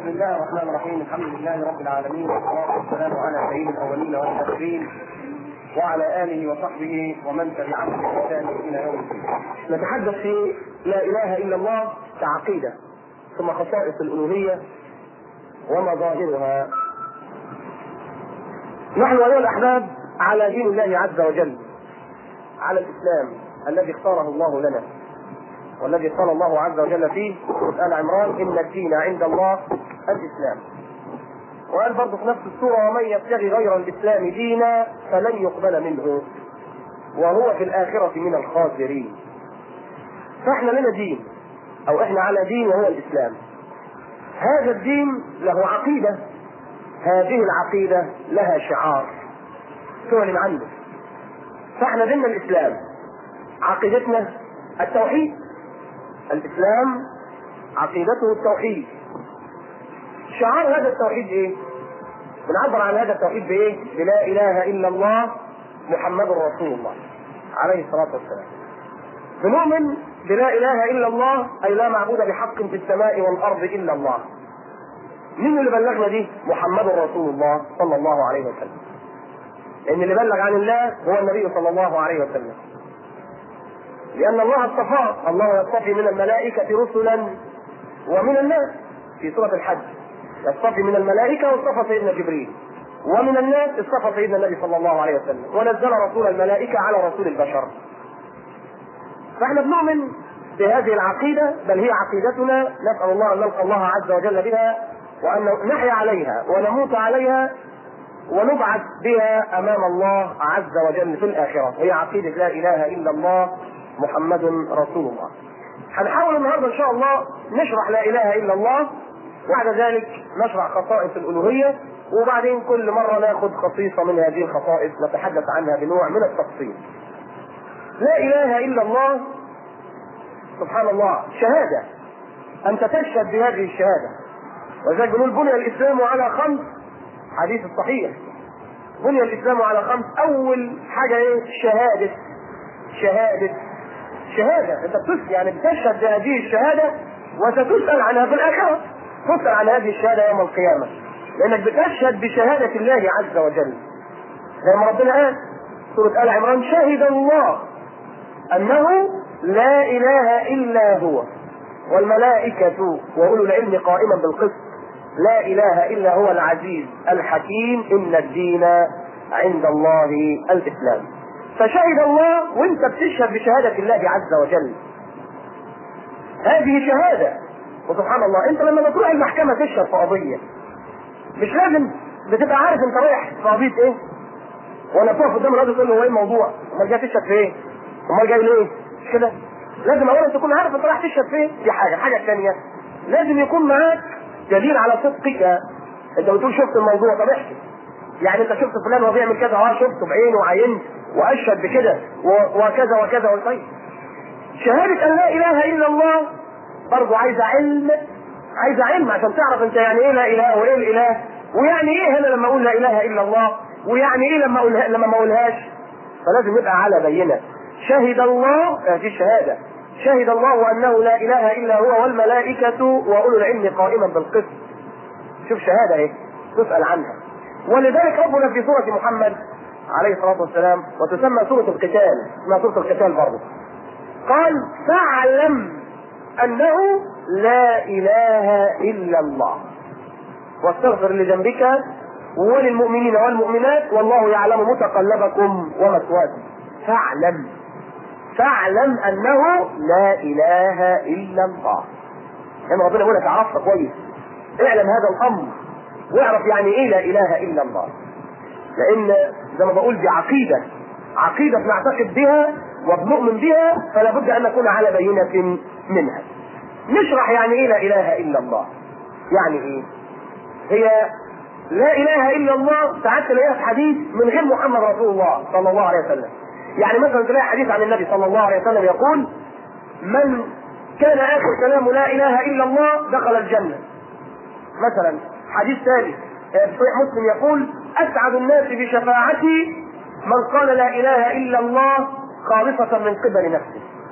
بسم الله الرحمن الرحيم الحمد لله رب العالمين والصلاه والسلام على سيد الاولين والاخرين وعلى اله وصحبه ومن تبعهم باحسان الى يوم الدين. نتحدث في لا اله الا الله كعقيده ثم خصائص الالوهيه ومظاهرها. نحن ايها الاحباب على دين الله عز وجل على الاسلام الذي اختاره الله لنا والذي قال الله عز وجل فيه سورة آل عمران إن الدين عند الله الإسلام وقال برضه في نفس السورة ومن يبتغي غير الإسلام دينا فلن يقبل منه وهو في الآخرة من الخاسرين فإحنا لنا دين أو إحنا على دين وهو الإسلام هذا الدين له عقيدة هذه العقيدة لها شعار تعلن عنه فإحنا ديننا الإسلام عقيدتنا التوحيد الاسلام عقيدته التوحيد شعار هذا التوحيد ايه بنعبر عن هذا التوحيد بايه بلا اله الا الله محمد رسول الله عليه الصلاه والسلام بنؤمن بلا اله الا الله اي لا معبود بحق في السماء والارض الا الله مين اللي بلغنا دي محمد رسول الله صلى الله عليه وسلم ان اللي بلغ عن الله هو النبي صلى الله عليه وسلم لأن الله اصطفاه، الله يصطفي من الملائكة رسلا ومن الناس في سورة الحج يصطفي من الملائكة واصطفى سيدنا جبريل ومن الناس اصطفى سيدنا النبي صلى الله عليه وسلم ونزل رسول الملائكة على رسول البشر فاحنا بنؤمن بهذه العقيدة بل هي عقيدتنا نسأل الله أن نلقى الله عز وجل بها وأن نحيا عليها ونموت عليها ونبعث بها أمام الله عز وجل في الآخرة هي عقيدة لا إله إلا الله محمد رسول الله هنحاول النهارده ان شاء الله نشرح لا اله الا الله وبعد ذلك نشرح خصائص الالوهيه وبعدين كل مره ناخذ خصيصه من هذه الخصائص نتحدث عنها بنوع من التفصيل. لا اله الا الله سبحان الله شهاده انت تشهد بهذه الشهاده ولذلك بنقول بني الاسلام على خمس حديث الصحيح بني الاسلام على خمس اول حاجه ايه شهاده شهاده شهادة أنت بتسأل يعني بتشهد بهذه الشهادة وستسأل عنها في الآخرة تسأل عن هذه الشهادة يوم القيامة لأنك بتشهد بشهادة الله عز وجل زي ما ربنا قال سورة آل عمران شهد الله أنه لا إله إلا هو والملائكة وأولو العلم قائما بالقسط لا إله إلا هو العزيز الحكيم إن الدين عند الله الإسلام فشهد الله وانت بتشهد بشهادة الله عز وجل هذه شهادة وسبحان الله انت لما بتروح المحكمة تشهد في قضية مش لازم بتبقى عارف انت رايح في قضية ايه ولا تقف قدام الراجل تقول له هو ايه الموضوع امال جاي تشهد في ايه امال جاي ليه مش كده لازم اولا تكون عارف انت رايح تشهد في ايه دي حاجة الحاجة الثانية لازم يكون معاك دليل على صدقك انت بتقول شفت الموضوع طب احكي يعني انت شفت فلان وهو بيعمل كذا اه شفته بعيني وعينت واشهد بكده وكذا وكذا طيب شهادة ان لا اله الا الله برضه عايزة علم عايزة علم عشان تعرف انت يعني ايه لا اله وايه الاله ويعني ايه هنا لما اقول لا اله الا الله ويعني ايه لما اقولها لما ما اقولهاش فلازم يبقى على بينة شهد الله هذه الشهادة شهد الله انه لا اله الا هو والملائكة واولو العلم قائما بالقسط شوف شهادة ايه تسأل عنها ولذلك ربنا في سورة محمد عليه الصلاة والسلام وتسمى سورة القتال اسمها سورة القتال برضه قال فاعلم أنه لا إله إلا الله واستغفر لذنبك وللمؤمنين والمؤمنات والله يعلم متقلبكم ومثواكم فاعلم فاعلم أنه لا إله إلا الله يعني ربنا يقول لك عرفت كويس اعلم هذا الأمر واعرف يعني ايه لا اله الا الله لان زي ما بقول دي عقيده عقيده بنعتقد بها وبنؤمن بها فلا بد ان نكون على بينه منها نشرح يعني ايه لا اله الا الله يعني ايه هي لا اله الا الله ساعات تلاقيها في حديث من غير محمد رسول الله صلى الله عليه وسلم يعني مثلا تلاقي حديث عن النبي صلى الله عليه وسلم يقول من كان اخر كلامه لا اله الا الله دخل الجنه مثلا حديث ثاني صحيح مسلم يقول اسعد الناس بشفاعتي من قال لا اله الا الله خالصة من قبل نفسه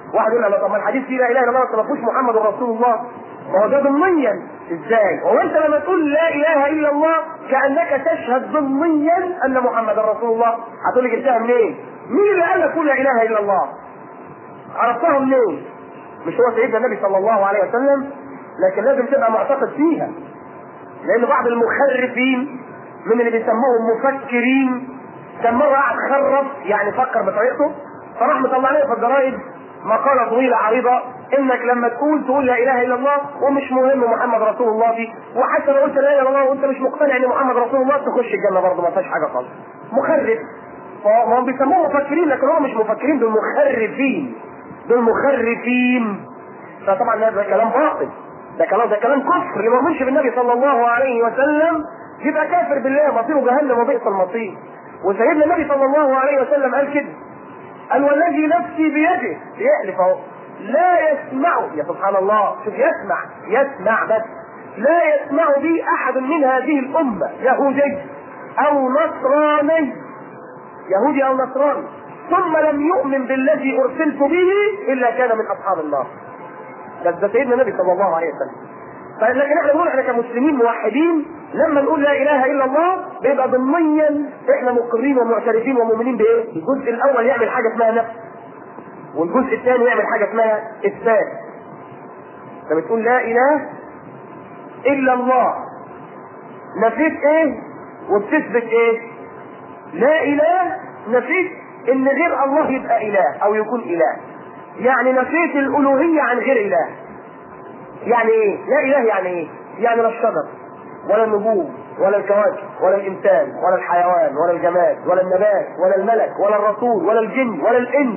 واحد يقول لك طب ما الحديث فيه لا اله الا الله ما فيهوش محمد رسول الله ما هو ده ضمنيا ازاي؟ هو انت لما تقول لا اله الا الله كانك تشهد ضمنيا ان محمد رسول الله هتقول لي جبتها منين؟ مين اللي قال لك قول لا اله الا الله؟ عرفتها منين؟ مش هو سيدنا النبي صلى الله عليه وسلم لكن لازم تبقى معتقد فيها لان بعض المخرفين من اللي بيسموهم مفكرين كان مره قاعد خرف يعني فكر بطريقته فراح مطلع لنا في الجرايد مقاله طويله عريضه انك لما تقول تقول لا اله الا الله ومش مهم محمد رسول الله دي وحتى لو قلت لا اله الا الله وانت مش مقتنع ان محمد رسول الله تخش الجنه برضه ما فيهاش حاجه خالص مخرف فهم بيسموهم مفكرين لكن هم مش مفكرين دول مخرفين دول مخرفين فطبعا هذا كلام باطل ده كلام ده كلام كفر اللي ما يؤمنش بالنبي صلى الله عليه وسلم يبقى كافر بالله مصيره جهنم وبئس المصير وسيدنا النبي صلى الله عليه وسلم قال كده قال والذي نفسي بيده يحلف اهو لا يسمع يا سبحان الله شوف يسمع يسمع بس لا يسمع بي احد من هذه الامه يهودي او نصراني يهودي او نصراني ثم لم يؤمن بالذي ارسلت به الا كان من اصحاب النار ده ده سيدنا النبي صلى الله عليه وسلم لكن احنا بنقول احنا كمسلمين موحدين لما نقول لا اله الا الله بيبقى ضمنيا احنا مقرين ومعترفين ومؤمنين بايه؟ الجزء الاول يعمل حاجه اسمها نفس والجزء الثاني يعمل حاجه اسمها اثبات انت بتقول لا اله الا الله نفيت ايه وبتثبت ايه؟ لا اله نفيت ان غير الله يبقى اله او يكون اله يعني نفيت الالوهيه عن غير اله يعني ايه؟ لا اله يعني ايه؟ يعني لا الشجر ولا النجوم ولا الكواكب ولا الانسان ولا الحيوان ولا الجماد ولا النبات ولا الملك ولا الرسول ولا الجن ولا الانس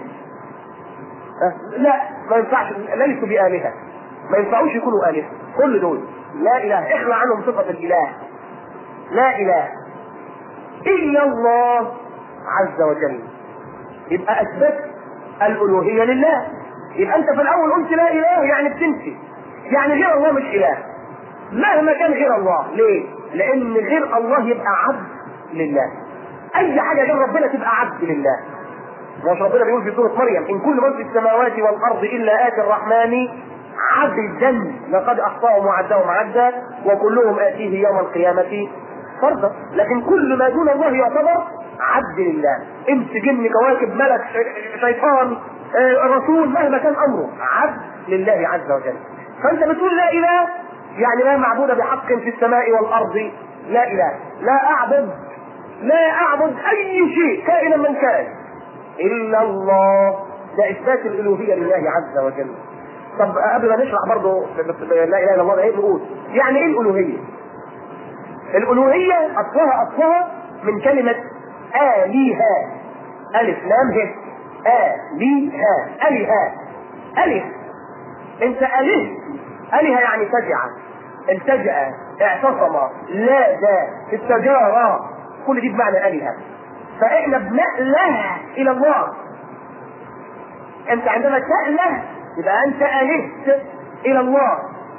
أه؟ لا ما ينفعش ليسوا بآلهة ما ينفعوش يكونوا آلهة كل دول لا إله اخلع عنهم صفة الإله لا إله إلا الله عز وجل يبقى أثبت الألوهية لله يبقى أنت في الأول قلت لا إله يعني بتنفي يعني غير الله مش إله مهما كان غير الله ليه؟ لأن غير الله يبقى عبد لله أي حاجة غير ربنا تبقى عبد لله مش ربنا بيقول في سورة مريم إن كل من في السماوات والأرض إلا آتي الرحمن عبدا لقد أحصاهم وعدهم عدا وكلهم آتيه يوم القيامة فردا لكن كل ما دون الله يعتبر عبد لله انس جن كواكب ملك شيطان آه، رسول مهما كان امره عبد لله عز وجل فانت بتقول لا اله يعني لا معبود بحق في السماء والارض لا اله لا اعبد لا اعبد اي شيء كائنا من كان الا الله ده اثبات الالوهيه لله عز وجل طب قبل ما نشرح برضه لا اله الا الله ده ايه نقول يعني ايه الالوهيه الالوهيه اصلها اصلها من كلمه الهه الف لام ه الهه الهه اله انت اله اله يعني تجع التجأ اعتصم لاذ التجارة كل دي بمعنى الهه فاحنا بنأله الى الله انت عندما تأله يبقى انت الهت الى الله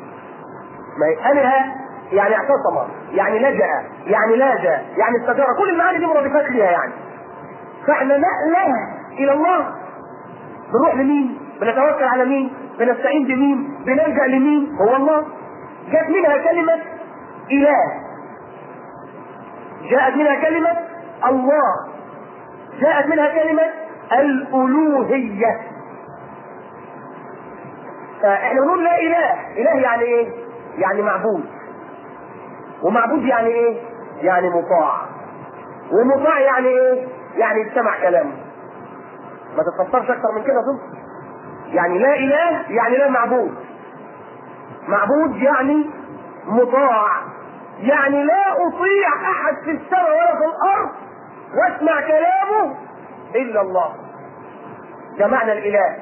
ما هي اله يعني اعتصم يعني لجأ يعني لاذ يعني استجار كل المعاني دي مرادفات ليها يعني فاحنا نأله الى الله بنروح لمين بنتوكل على مين بنستعين بمين بنلجأ لمين هو الله جاءت منها كلمة إله جاءت منها كلمة الله جاءت منها كلمة الألوهية فاحنا بنقول لا إله إله يعني إيه؟ يعني معبود ومعبود يعني إيه؟ يعني مطاع ومطاع يعني إيه؟ يعني يستمع كلامه ما تتفسرش أكتر من كده ضد يعني لا إله يعني لا معبود معبود يعني مطاع يعني لا اطيع احد في السماء ولا في الارض واسمع كلامه الا الله ده معنى الاله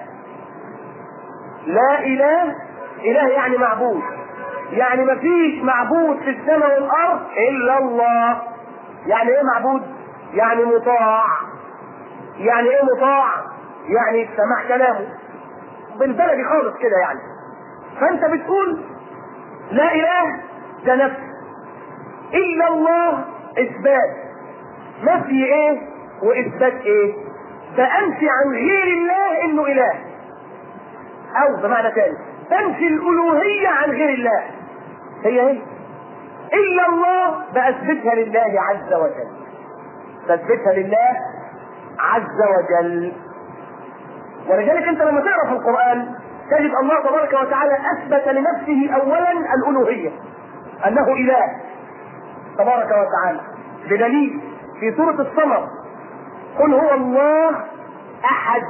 لا اله اله يعني معبود يعني ما فيش معبود في السماء والارض الا الله يعني ايه معبود يعني مطاع يعني ايه مطاع يعني سمع كلامه بالبلدي خالص كده يعني فانت بتقول لا اله ده نفس الا الله اثبات نفي ايه واثبات ايه ده انفي عن غير الله انه اله او بمعنى ثاني تنفي الالوهيه عن غير الله هي هي الا الله باثبتها لله عز وجل تثبتها لله عز وجل ولذلك انت لما تقرا في القران تجد الله تبارك وتعالى اثبت لنفسه اولا الالوهيه انه اله تبارك وتعالى بدليل في سوره الصمد قل هو الله احد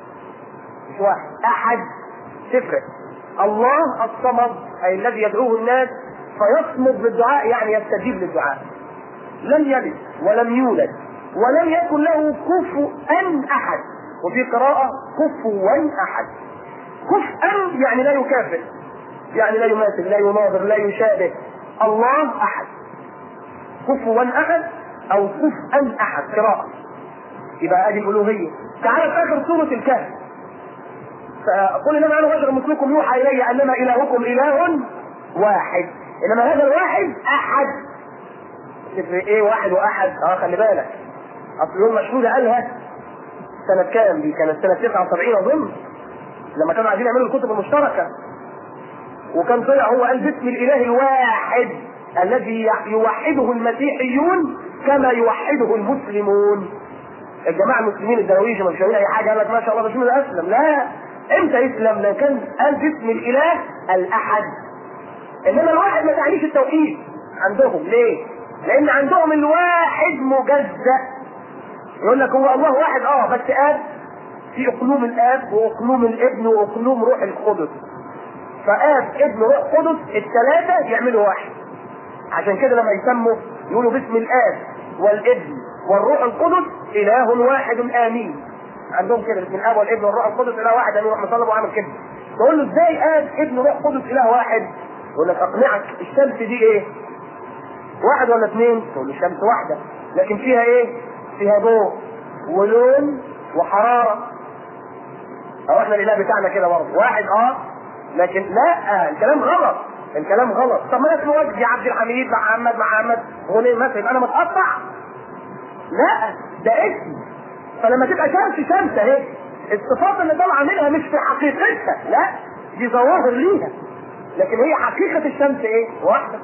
مش واحد احد تفرق الله الصمد اي الذي يدعوه الناس فيصمد بالدعاء يعني يستجيب للدعاء لم يلد ولم يولد ولم يكن له كفوا احد وفي قراءة كفوا احد كفءا يعني لا يكافئ يعني لا يماثل لا يناظر لا يشابه الله احد كفوا احد او كفءا احد قراءة يبقى ادي الالوهية تعال في اخر سورة الكهف فقل انما انا بشر مثلكم يوحى الي انما الهكم اله واحد انما هذا الواحد احد تفرق ايه واحد واحد اه خلي بالك اصل يوم مشهودة قالها سنة كام دي كانت سنة 79 اظن لما كانوا عايزين يعملوا الكتب المشتركة وكان طلع هو قال باسم الاله الواحد الذي يوحده المسيحيون كما يوحده المسلمون الجماعه المسلمين الدراويش ما مش اي حاجه قال لك ما شاء الله بسم الله اسلم لا امتى يسلم لو كان قال باسم الاله الاحد انما الواحد ما تعنيش التوحيد عندهم ليه؟ لان عندهم الواحد مجزأ يقول لك هو الله واحد اه بس اب في اقلوم الاب واقلوم الابن واقلوم روح القدس فاب ابن روح قدس الثلاثه يعملوا واحد عشان كده لما يسموا يقولوا باسم الاب والابن والروح القدس اله واحد امين عندهم كده باسم الاب والابن والروح القدس اله واحد امين يروح مصلب وعامل كده تقول له ازاي اب ابن روح قدس اله واحد يقول لك اقنعك الشمس دي ايه واحد ولا اثنين تقول له الشمس واحده لكن فيها ايه فيها ضوء ولون وحراره او احنا الاله بتاعنا كده برضه واحد اه لكن لا الكلام غلط الكلام غلط طب ما انا اسمه وجدي عبد الحميد محمد محمد غنيم مثلا يبقى انا متقطع لا ده اسم فلما تبقى شمس شمس اهي الصفات اللي طالعه منها مش في حقيقتها لا دي ظواهر ليها لكن هي حقيقه الشمس ايه؟ واحده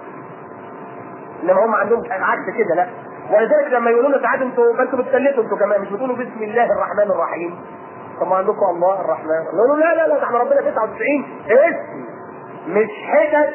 انما هم عندهم عكس كده لا ولذلك لما يقولوا لنا ساعات انتوا انتوا بتسلتوا انتوا كمان مش بتقولوا بسم الله الرحمن الرحيم طب ما عندكم الله الرحمن يقولوا لا لا لا ده احنا ربنا 99 اسم مش حتت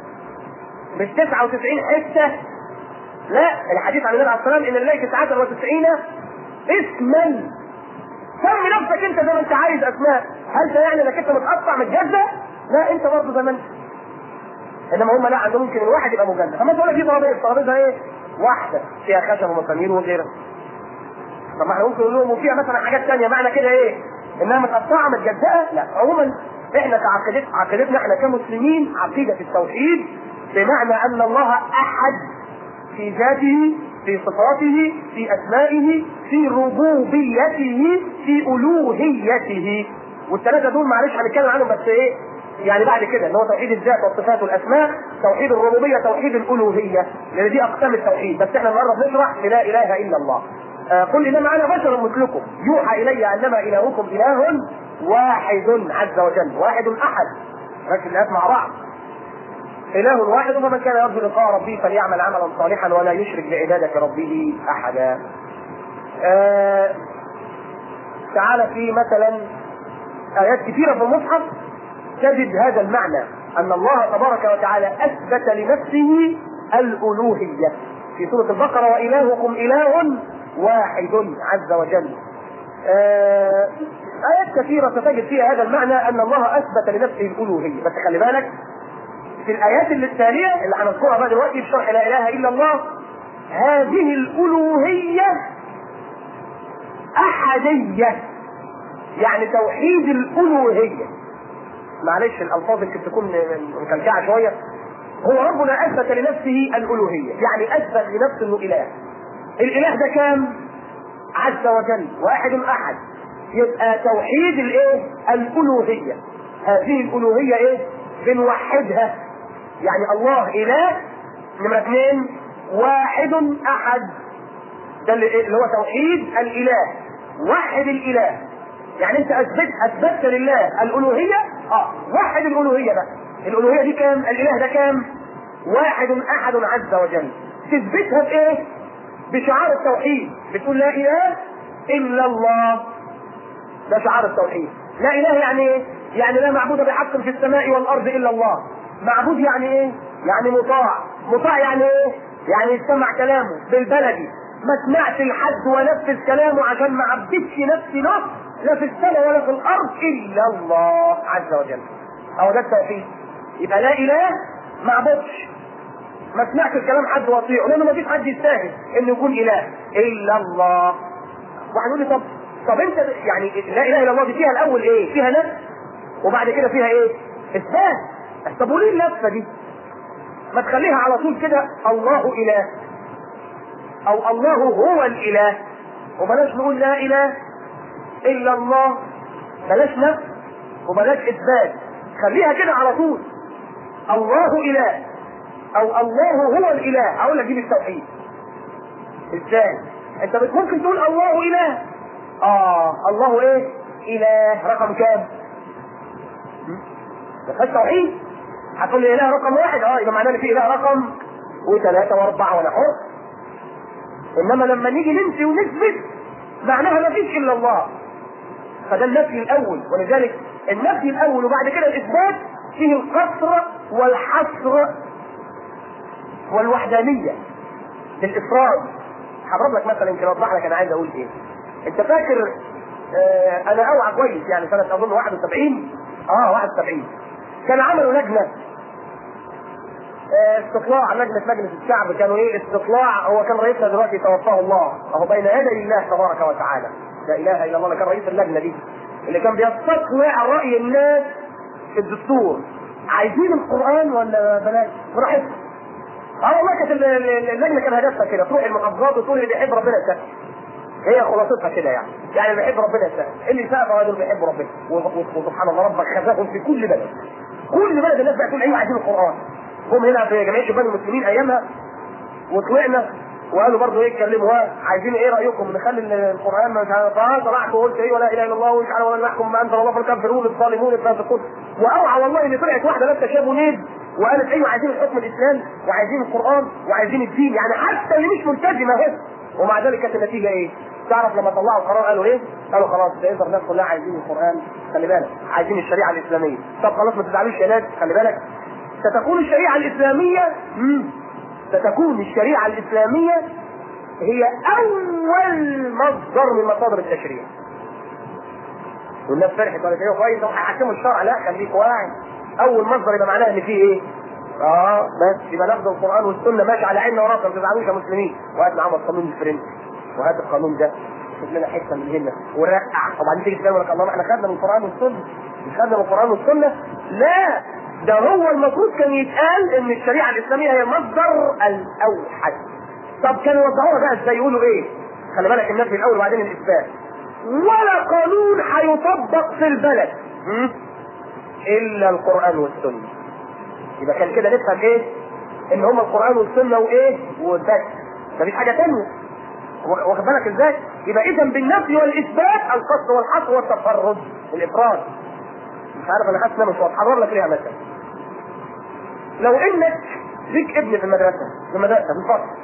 مش 99 حته لا الحديث عن النبي عليه الصلاه والسلام ان لله 99 اسما سمي نفسك انت زي ما انت عايز اسماء هل ده يعني انك انت متقطع متجزأ؟ لا انت برضه زي ما انت انما هم لا عندهم ممكن الواحد يبقى مجزأ فما تقول لك دي ترابيزه الترابيزه ايه؟ واحده فيها خشب ومسامير وغيرها طب ما احنا ممكن نقول لهم وفيها مثلا حاجات ثانيه معنى كده ايه؟ انها متقطعه متجزأه؟ لا عموما احنا كعقيدت عقيدتنا احنا كمسلمين عقيده التوحيد بمعنى ان الله احد في ذاته في صفاته في اسمائه في ربوبيته في الوهيته والثلاثه دول معلش هنتكلم عنهم بس ايه يعني بعد كده اللي هو توحيد الذات والصفات والاسماء توحيد الربوبيه توحيد الالوهيه لان دي اقسام التوحيد بس احنا النهارده بنشرح لا اله الا الله آه قل انما انا بشر مثلكم يوحى الي انما الهكم اله واحد عز وجل واحد احد ركز الايات مع بعض إله واحد فمن كان يرجو لقاء ربه فليعمل عملا صالحا ولا يشرك بعبادة ربه أحدا. آه تعالى في مثلا آيات كثيرة في المصحف تجد هذا المعنى أن الله تبارك وتعالى أثبت لنفسه الألوهية في سورة البقرة وإلهكم إله واحد عز وجل. آه آيات كثيرة ستجد فيها هذا المعنى أن الله أثبت لنفسه الألوهية، بس خلي بالك في الآيات اللي التالية اللي هنذكرها بقى دلوقتي في شرح لا إله إلا الله هذه الألوهية أحدية يعني توحيد الألوهية معلش الألفاظ يمكن تكون مكلكعة شوية هو ربنا أثبت لنفسه الألوهية يعني أثبت لنفسه إنه إله الإله ده كام؟ عز وجل واحد أحد يبقى توحيد الإيه؟ الألوهية هذه الألوهية إيه؟ بنوحدها يعني الله اله نمرة اثنين واحد احد ده اللي هو توحيد الاله وحد الاله يعني انت اثبت اثبتت لله الالوهيه اه وحد الالوهيه بقى الالوهيه دي كام الاله ده كام واحد احد عز وجل تثبتها بايه بشعار التوحيد بتقول لا اله الا الله ده شعار التوحيد لا اله يعني ايه يعني لا معبود بحق في السماء والارض الا الله معبود يعني ايه يعني مطاع مطاع يعني ايه يعني يستمع كلامه بالبلدي ما سمعش لحد ونفذ كلامه عشان ما عبدتش نفسي نص لا في السماء ولا في الارض الا الله عز وجل او ده التوحيد يبقى لا اله ما عبدش ما سمعش الكلام حد واطيعه لانه ما فيش حد يستاهل انه يكون اله الا الله واحد يقول لي طب طب انت يعني لا اله الا الله دي فيها الاول ايه؟ فيها نفس وبعد كده فيها ايه؟ اثبات طب وليه اللفه دي؟ ما تخليها على طول كده الله اله او الله هو الاله وبلاش نقول لا اله الا الله بلاش نفس وبلاش اثبات خليها كده على طول الله اله او الله هو الاله اقول لك دي بالتوحيد ازاي انت ممكن تقول الله اله اه الله ايه اله رقم كام ما توحيد هتقول لي اله رقم واحد اه يبقى معناه ان في اله رقم وثلاثه واربعه ولا حر انما لما نيجي ننفي ونثبت معناها ما فيش الا الله فده النفي الاول ولذلك النفي الاول وبعد كده الاثبات فيه القصر والحصر والوحدانيه بالافراد هضرب لك مثلا يمكن اوضح لك انا عايز اقول ايه انت فاكر آه انا اوعى كويس يعني سنه اظن 71 اه 71 كان عملوا لجنه آه استطلاع لجنه مجلس الشعب كانوا ايه استطلاع هو كان رئيسنا دلوقتي توفاه الله اهو بين يدي الله تبارك وتعالى لا اله الا الله كان رئيس اللجنه دي اللي كان بيستطلع راي الناس في الدستور عايزين القران ولا بلاش براحتكم اه والله كانت اللجنه كان هدفها كده تروح المحافظات وتقول اللي بيحب ربنا يسهل هي خلاصتها كده يعني يعني اللي بيحب ربنا يسهل اللي سقف هذول بيحبوا ربنا وسبحان الله ربك خزاهم في كل بلد كل بلد الناس بقى تقول ايوه عايزين القران هم هنا في جمعيه شباب المسلمين ايامها وطلعنا وقالوا برضه ايه اتكلموا عايزين ايه رايكم نخلي القران مش عارف اه طلعت وقلت ايه ولا اله الا الله ومش عارف ولا نحكم ما انزل الله فالكافرون الظالمون الفاسقون واوعى والله ان طلعت واحده لابسه شاب ونيب وقالت ايوه عايزين الحكم الاسلام وعايزين القران وعايزين الدين يعني حتى اللي مش ملتزمه اهي ومع ذلك كانت النتيجه ايه؟ تعرف لما طلعوا القرار قالوا ايه؟ قالوا خلاص تقدر الناس كلها عايزين القران خلي بالك عايزين الشريعه الاسلاميه طب خلاص ما تزعلوش يا ناس خلي بالك ستكون الشريعه الاسلاميه مم. ستكون الشريعه الاسلاميه هي اول مصدر من مصادر التشريع والناس فرحت قالت ايه كويس هيحكموا الشرع لا خليك واعي اول مصدر يبقى معناها ان في ايه؟ اه بس يبقى ناخد القران والسنه ماشي على عيننا وراسنا ما تزعلوش يا مسلمين وهات معاهم القانون الفرنسي وهات القانون ده شوف لنا حته من هنا ورقع وبعدين تيجي تتكلم لك الله احنا خدنا من القران والسنه مش خدنا من القران والسنه لا ده هو المفروض كان يتقال ان الشريعه الاسلاميه هي المصدر الاوحد طب كانوا يوضحوها بقى ازاي يقولوا ايه؟ خلي بالك النفي الاول وبعدين الاثبات ولا قانون هيطبق في البلد الا القران والسنه يبقى كان كده نفهم ايه؟ ان هما القران والسنه وايه؟ وبس مفيش حاجه ثانيه واخد بالك ازاي؟ يبقى اذا بالنفي والاثبات القصد والحصر والتفرد الافراد مش عارف انا حاسس ان انا مش واضح هضرب لك ليها مثلا لو انك ليك ابن في المدرسه في المدرسه في الفصل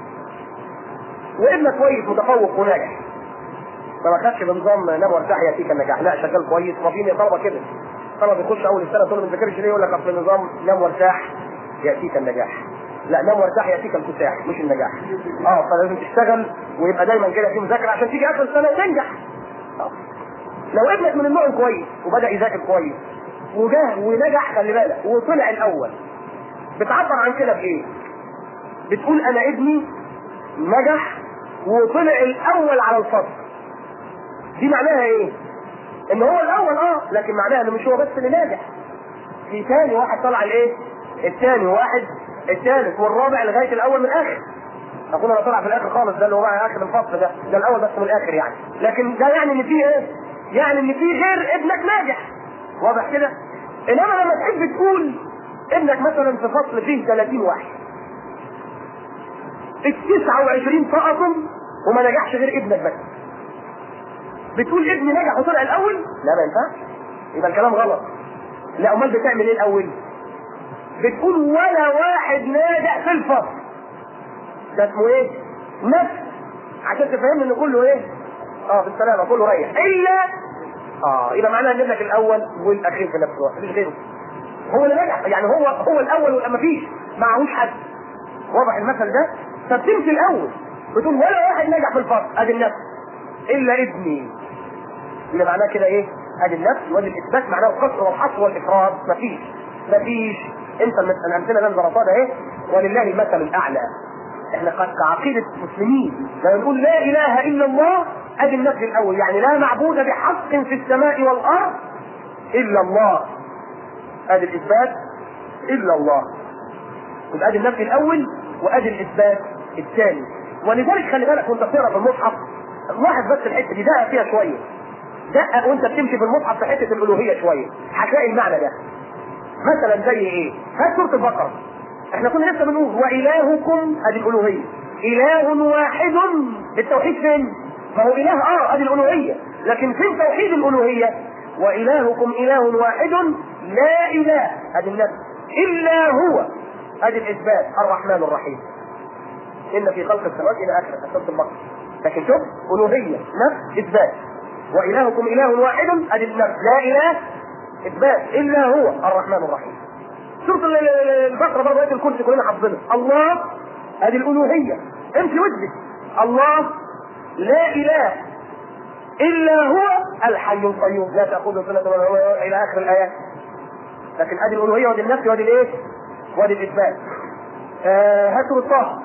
وابنك كويس متفوق وناجح ما خدش بنظام نام وارتاح ياتيك النجاح لا شغال كويس ما في طلبه كده طلب يخش اول السنه تقول له ما تذاكرش ليه يقول لك اصل النظام نام وارتاح ياتيك النجاح لا نام وارتاح ياتيك الكساح مش النجاح اه فلازم تشتغل ويبقى دايما كده في مذاكره عشان تيجي اخر السنه وتنجح آه. لو ابنك من النوع كويس وبدا يذاكر كويس وجاه ونجح خلي بالك وطلع الاول بتعبر عن كده بايه؟ بتقول انا ابني نجح وطلع الاول على الفصل دي معناها ايه؟ ان هو الاول اه لكن معناها انه مش هو بس اللي ناجح في ثاني واحد طلع الايه؟ الثاني واحد الثالث والرابع لغايه الاول من الاخر اقول انا طلع في الاخر خالص ده اللي هو اخر الفصل ده ده الاول بس من الاخر يعني لكن ده يعني ان في ايه؟ يعني ان في غير ابنك ناجح واضح كده؟ انما لما تحب تقول ابنك مثلا في فصل فيه 30 واحد ال 29 سقطوا وما نجحش غير ابنك بس بتقول ابني نجح وطلع الاول لا ما ينفعش يبقى الكلام غلط لا امال بتعمل ايه الاول بتقول ولا واحد ناجح في الفصل ده اسمه ايه نفس عشان تفهمني ان كله ايه اه بالسلامه كله ريح الا اه يبقى معناها نجيب لك الاول والاخير في نفس الوقت مفيش غيره هو اللي نجح يعني هو هو الاول ولا مفيش معهوش حد واضح المثل ده فبتمشي الاول بتقول ولا واحد نجح في الفصل ادي النفس الا ابني يبقى معناه كده ايه ادي النفس وادي الاثبات معناه القصر والحصر والافراد مفيش مفيش انت المس- الامثله اللي انا ضربتها اهي ولله المثل الاعلى احنا قد كعقيده مسلمين لما نقول لا اله الا الله ادي النفي الاول يعني لا معبود بحق في السماء والارض الا الله ادي الاثبات الا الله يبقى ادي النفي الاول وادي الاثبات الثاني ولذلك خلي بالك وانت بتقرا في المصحف لاحظ بس الحته دي دقق فيها شويه دقق وانت بتمشي في المصحف في حته الالوهيه شويه هتلاقي المعنى ده مثلا زي ايه؟ هات سوره البقره احنا كنا لسه بنقول والهكم ادي الالوهيه اله واحد التوحيد فين؟ ما هو اله اه ادي الالوهيه لكن فين توحيد الالوهيه؟ والهكم اله واحد لا اله ادي النفس الا هو ادي الاثبات الرحمن الرحيم ان في خلق السماوات الى اخر سوره البقره لكن شوف الوهيه نفس اثبات والهكم اله واحد ادي النفس لا اله اثبات الا هو الرحمن الرحيم سوره ال- ال- ال- البقره برضه ايه الكرسي كلنا حافظينها الله ادي الالوهيه امشي واثبت الله لا اله الا هو الحي القيوم لا تاخذه سنه ولا نوم الى اخر الايات لكن ادي الالوهيه وادي النفس وادي الايه؟ وادي الاثبات آه هات سوره طه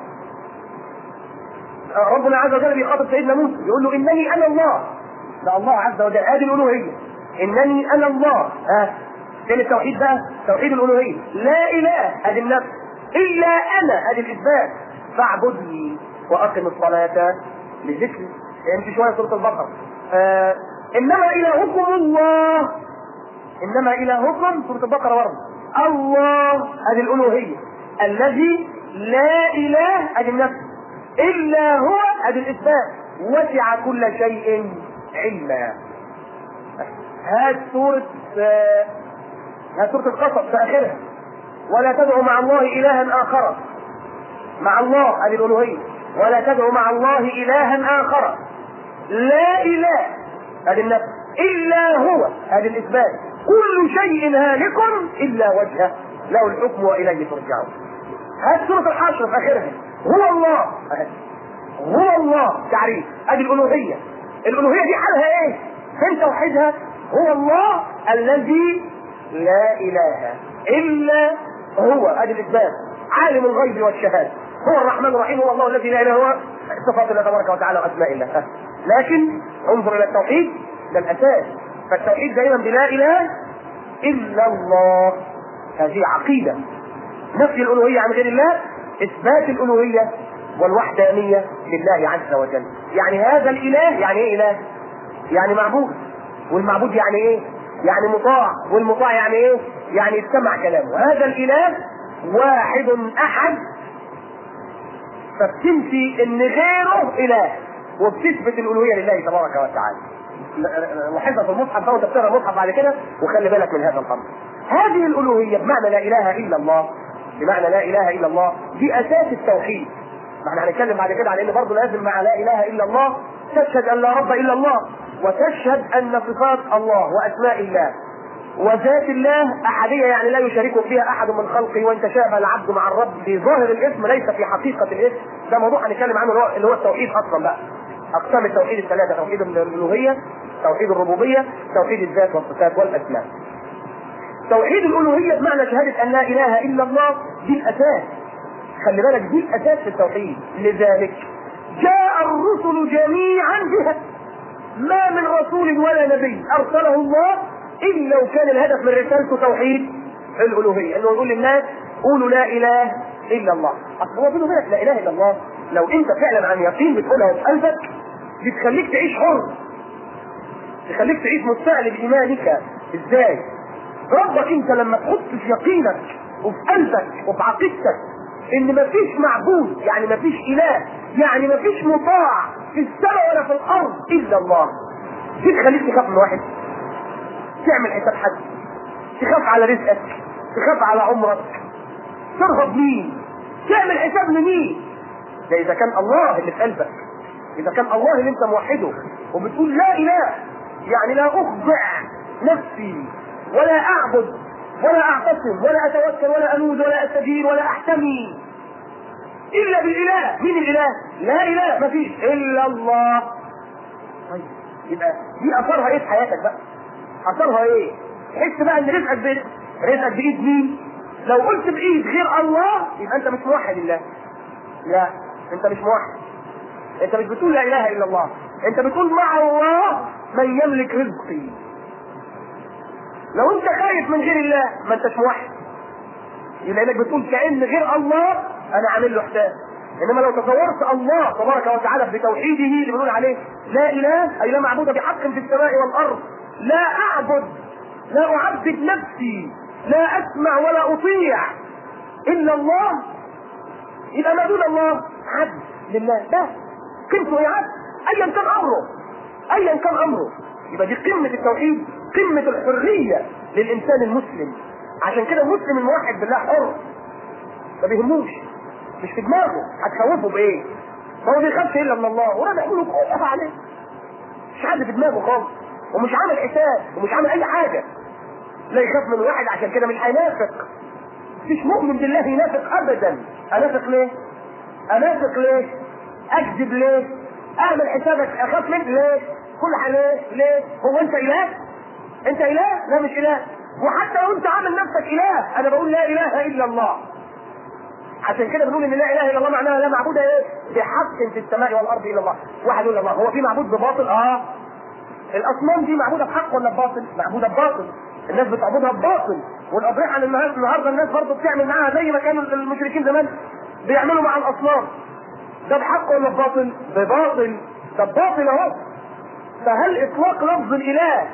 آه، ربنا عز وجل بيخاطب سيدنا موسى يقول له انني انا الله ده الله عز وجل ادي الالوهيه انني انا الله ها فين التوحيد بقى؟ توحيد الالوهيه لا اله ادي النفس الا انا ادي الاثبات فاعبدني واقم الصلاه لذكري امشي شويه سوره البقره آه انما الهكم الله انما الهكم سوره البقره برضه الله ادي الالوهيه الذي لا اله ادي النفس الا هو ادي الاثبات وسع كل شيء علما هات سوره آه، هات سوره القصص في اخرها ولا تدعوا مع الله الها اخر مع الله ادي الالوهيه ولا تدعوا مع الله الها اخر لا اله ادي النفس الا هو ادي الاثبات كل شيء هالك الا وجهه له الحكم واليه ترجعون هات سوره الحشر في اخرها هو الله أهي. هو الله تعريف ادي الالوهيه الالوهيه دي حالها ايه فين توحيدها هو الله الذي لا اله الا هو ادي الاثبات عالم الغيب والشهاده هو الرحمن الرحيم هو الله الذي لا اله الا هو صفات الله تبارك وتعالى واسماء الله أه. لكن انظر الى التوحيد ده الاساس فالتوحيد دائما بلا اله الا الله هذه عقيده نفي الالوهيه عن غير الله اثبات الالوهيه والوحدانيه لله عز وجل يعني هذا الاله يعني ايه اله يعني معبود والمعبود يعني ايه يعني مطاع والمطاع يعني ايه يعني يستمع كلامه هذا الاله واحد احد فبتنفي ان غيره اله وبتثبت الالوهيه لله تبارك وتعالى لاحظها في المصحف ده وانت بتقرا المصحف بعد كده وخلي بالك من هذا الامر هذه الالوهيه بمعنى لا اله الا الله بمعنى لا اله الا الله دي اساس التوحيد ما احنا هنتكلم بعد كده على ان برضه لازم مع لا اله الا الله تشهد ان لا رب الا الله وتشهد ان صفات الله واسماء الله وذات الله احديه يعني لا يشاركه فيها احد من خلقه وان تشابه العبد مع الرب في ظاهر الاسم ليس في حقيقه الاسم ده موضوع هنتكلم عنه اللي هو- اللي هو التوحيد اصلا بقى اقسام التوحيد الثلاثه توحيد الالوهيه توحيد الربوبيه توحيد الذات والصفات والاسماء توحيد الالوهيه بمعنى شهاده ان لا اله الا الله دي الاساس خلي بالك دي الاساس في التوحيد لذلك جاء الرسل جميعا بها ما من رسول ولا نبي ارسله الله الا وكان الهدف من رسالته توحيد الالوهيه انه يقول للناس قولوا لا اله الا الله اصل هو بينه وبينك لا اله الا الله لو انت فعلا عن يقين بتقولها في قلبك دي تخليك تعيش حر تخليك تعيش مستعلي بايمانك ازاي ربك انت لما تحط في يقينك وفي قلبك وفي عقيدتك ان مفيش معبود يعني مفيش اله يعني مفيش مطاع في السماء ولا في الارض الا الله دي تخليك تخاف من واحد تعمل حساب حد تخاف على رزقك تخاف على عمرك ترهب مين تعمل حساب لمين ده اذا كان الله اللي في قلبك اذا كان الله اللي انت موحده وبتقول لا اله يعني لا اخضع نفسي ولا اعبد ولا اعتصم ولا اتوكل ولا انوذ ولا استجير ولا احتمي الا بالاله مين الاله لا اله ما فيش الا الله طيب يبقى دي اثرها ايه في حياتك بقى اثرها ايه تحس بقى ان رزقك بإيد رزقك بايد مين لو قلت بايد غير الله يبقى انت مش موحد الله لا انت مش موحد انت مش بتقول لا اله الا الله انت بتقول مع الله من يملك رزقي لو انت خايف من غير الله ما انتش موحد يبقى انك بتقول كان غير الله انا عامل له حساب انما لو تصورت الله تبارك وتعالى بتوحيده اللي بنقول عليه لا اله اي لا معبود بحق في السماء والارض لا اعبد لا اعبد نفسي لا اسمع ولا اطيع الا الله يبقى ما دون الله عبد لله ده قيمته ايه عبد ايا كان امره ايا كان امره يبقى دي قمه التوحيد قمه الحريه للانسان المسلم عشان كده المسلم الموحد بالله حر ما بيهموش مش في دماغه هتخوفه بايه؟ ما هو بيخافش الا من الله ولا بيعملوا كل عليه مش حد في دماغه خالص ومش عامل حساب ومش عامل اي حاجه لا يخاف من واحد عشان كده مش هينافق مفيش مؤمن بالله ينافق ابدا انافق ليه؟ انافق ليه؟ اكذب ليه؟ اعمل حسابك اخاف منك ليه؟ كل حاجه ليه؟ ليه؟ هو انت اله؟ انت اله؟ لا مش اله وحتى لو انت عامل نفسك اله انا بقول لا اله الا الله عشان كده بنقول ان لا اله الا الله معناها لا معبود ايه؟ بحق في السماء والارض الا الله واحد يقول الله هو في معبود بباطل؟ اه الاصنام دي معبوده بحق ولا بباطل؟ معبوده بباطل الناس بتعبدها بباطل والاضرحه اللي النهارده النهارده الناس برضه بتعمل معاها زي ما كانوا المشركين زمان بيعملوا مع الاصنام ده بحق ولا بباطل؟ بباطل ده بباطل اهو فهل اطلاق لفظ الاله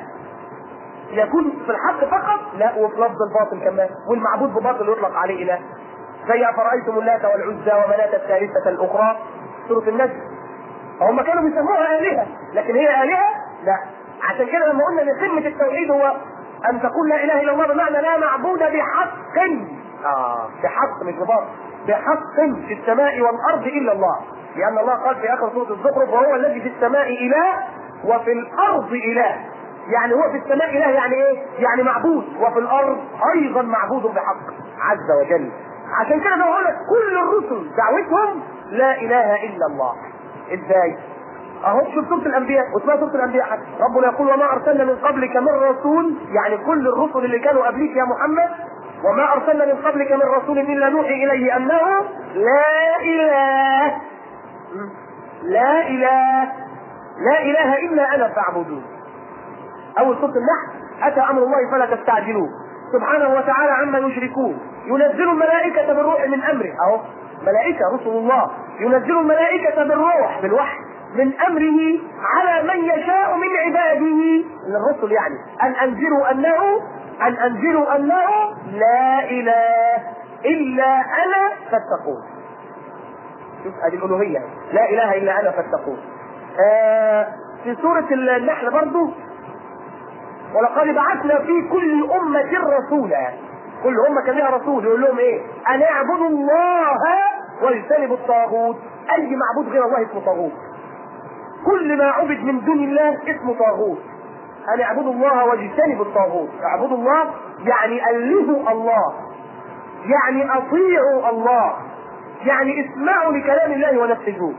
يكون في الحق فقط؟ لا وفي لفظ الباطل كمان والمعبود بباطل يطلق عليه اله زي افرايتم اللات والعزى ومناة الثالثة الاخرى سورة النجم هم كانوا بيسموها آلهة لكن هي آلهة؟ لا عشان كده لما قلنا ان قمة التوحيد هو ان تقول لا اله الا الله بمعنى لا معبود بحق اه بحق مش بباطل بحق في السماء والارض الا الله لان الله قال في اخر سوره الزخرف وهو الذي في السماء اله وفي الارض اله يعني هو في السماء اله يعني ايه؟ يعني معبود وفي الارض ايضا معبود بحق عز وجل عشان كده بقول لك كل الرسل دعوتهم لا اله الا الله ازاي؟ اهو شوف سوره الانبياء واسمها سوره الانبياء حتى ربنا يقول وما ارسلنا من قبلك من رسول يعني كل الرسل اللي كانوا قبليك يا محمد وما ارسلنا من قبلك من رسول الا نوحي اليه انه لا اله لا اله لا اله الا انا فاعبدون اول سوره النحل اتى امر الله فلا تستعجلوه سبحانه وتعالى عما يشركون ينزل الملائكة بالروح من أمره أهو ملائكة رسل الله ينزل الملائكة بالروح بالوحي من أمره على من يشاء من عباده من الرسل يعني أن أنذروا أنه أن أنذروا أنه لا إله إلا أنا فاتقون شوف هذه الألوهية لا إله إلا أنا فاتقون آه في سورة النحل برضو ولقد بعثنا في كل أمة رسولا كل أمة كان لها رسول يقول لهم إيه؟ أن اعبدوا الله واجتنبوا الطاغوت أي معبود غير الله اسمه طاغوت كل ما عبد من دون الله اسمه طاغوت أن اعبدوا الله واجتنبوا الطاغوت اعبدوا الله يعني ألهوا الله يعني أطيعوا الله يعني اسمعوا لكلام الله ونفذوه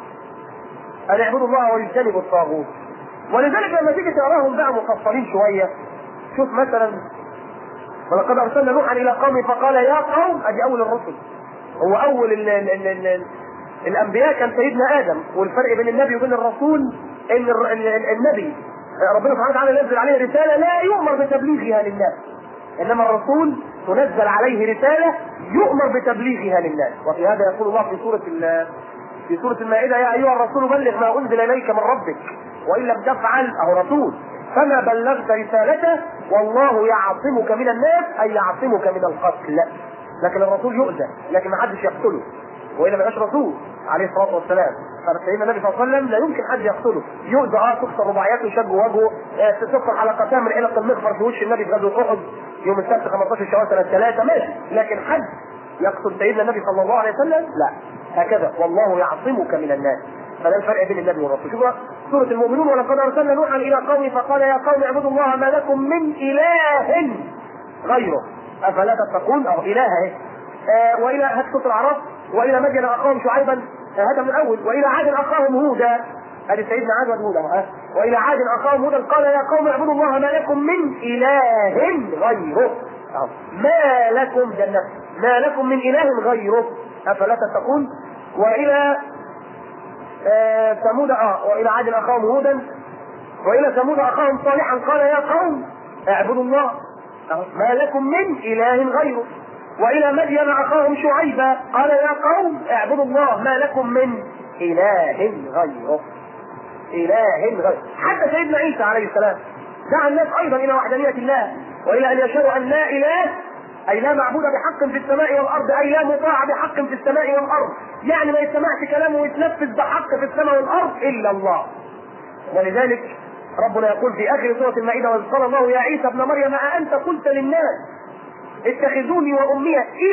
أن اعبدوا الله واجتنبوا الطاغوت ولذلك لما تيجي تراهم بقى مفصلين شويه شوف مثلا ولقد ارسلنا نوحا الى قومه فقال يا قوم ادي اول الرسل هو اول ال ال ال ال ال الانبياء كان سيدنا ادم والفرق بين النبي وبين الرسول ان ال ال ال النبي ربنا سبحانه وتعالى ينزل عليه رساله لا يؤمر بتبليغها للناس انما الرسول تنزل عليه رساله يؤمر بتبليغها للناس وفي هذا يقول الله في سوره في سوره المائده يا ايها الرسول بلغ ما انزل اليك من ربك وان لم تفعل اهو رسول فما بلغت رسالته والله يعصمك من الناس اي يعصمك من القتل لكن الرسول يؤذى لكن ما حدش يقتله والا ما يبقاش رسول عليه الصلاه والسلام فسيدنا النبي صلى الله عليه وسلم لا يمكن حد يقتله يؤذى اه تكسر رباعياته يشق وجهه آه، تذكر حلقتان من علق المغفر في وش النبي في غزوه احد يوم السبت 15 شوال سنه ثلاثه ماشي لكن حد يقصد سيدنا النبي صلى الله عليه وسلم لا هكذا والله يعصمك من الناس فده الفرق بين النبي والرسول شوف سورة المؤمنون ولقد أرسلنا نوحا إلى قومه فقال يا قوم اعبدوا الله ما لكم من إله غيره أفلا تتقون أو إله إيه آه وإلى هات سورة الأعراف وإلى مدين أخاهم شعيبا آه هذا من الأول وإلى عاد أخاهم هودا هذه سيدنا عاد وهودا آه. وإلى عاد أخاهم هودا قال يا قوم اعبدوا الله ما لكم من إله غيره أهو. ما لكم جنة ما لكم من إله غيره أفلا تتقون وإلى آه، ثمود اه والى عاد اخاهم هودا والى ثمود اخاهم صالحا قال يا قوم اعبدوا الله أهو. ما لكم من اله غيره والى مدين اخاهم شعيبا قال يا قوم اعبدوا الله ما لكم من اله غيره اله غيره حتى سيدنا عيسى عليه السلام دعا الناس ايضا الى وحدانيه الله والى ان يشهدوا ان لا اله اي لا معبود بحق في السماء والارض اي لا مطاع بحق في السماء والارض يعني ما يسمعش كلامه ويتنفذ بحق في السماء والارض الا الله ولذلك ربنا يقول في اخر سوره المائده واذ قال الله يا عيسى ابن مريم أأنت قلت للناس اتخذوني وامي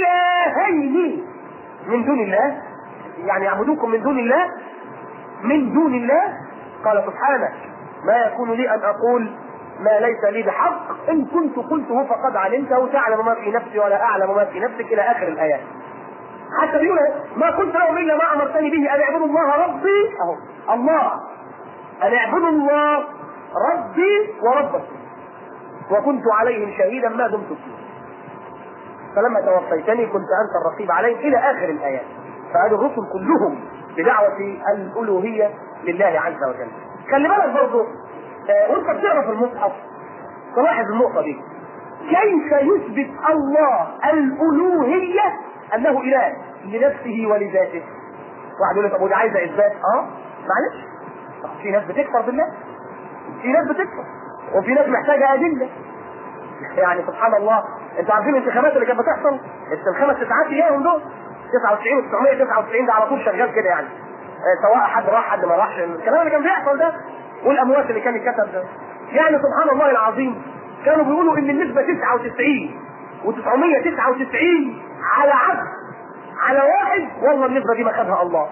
الهين من دون الله يعني يعبدوكم من دون الله من دون الله قال سبحانك ما يكون لي ان اقول ما ليس لي بحق ان كنت قلته فقد علمته تعلم ما في نفسي ولا اعلم ما في نفسك الى اخر الايات حتى بيقول ما قلت لهم الا ما امرتني به ان اعبدوا الله ربي اهو الله ان اعبدوا الله ربي وربكم وكنت عليهم شهيدا ما دمت فيهم فلما توفيتني كنت انت الرقيب عليهم الى اخر الايات فهذه الرسل كلهم بدعوه الالوهيه لله عز وجل خلي بالك برضه آه، وانت بتقرا في المصحف تلاحظ النقطه دي كيف يثبت الله الالوهيه انه اله لنفسه ولذاته واحد يقول لك طب ودي عايزه اثبات اه معلش طب في ناس بتكفر بالله في ناس بتكفر وفي ناس محتاجه ادله يعني سبحان الله انتوا عارفين الانتخابات اللي كانت بتحصل الخمس تسعات ايام دول 99 و 999 ده على طول شغال كده يعني آه، سواء حد راح حد ما راحش الكلام اللي كان بيحصل ده والاموات اللي كان يتكتب ده يعني سبحان الله العظيم كانوا بيقولوا ان النسبه 99 و999 على عبد على واحد والله النسبه دي ما خدها الله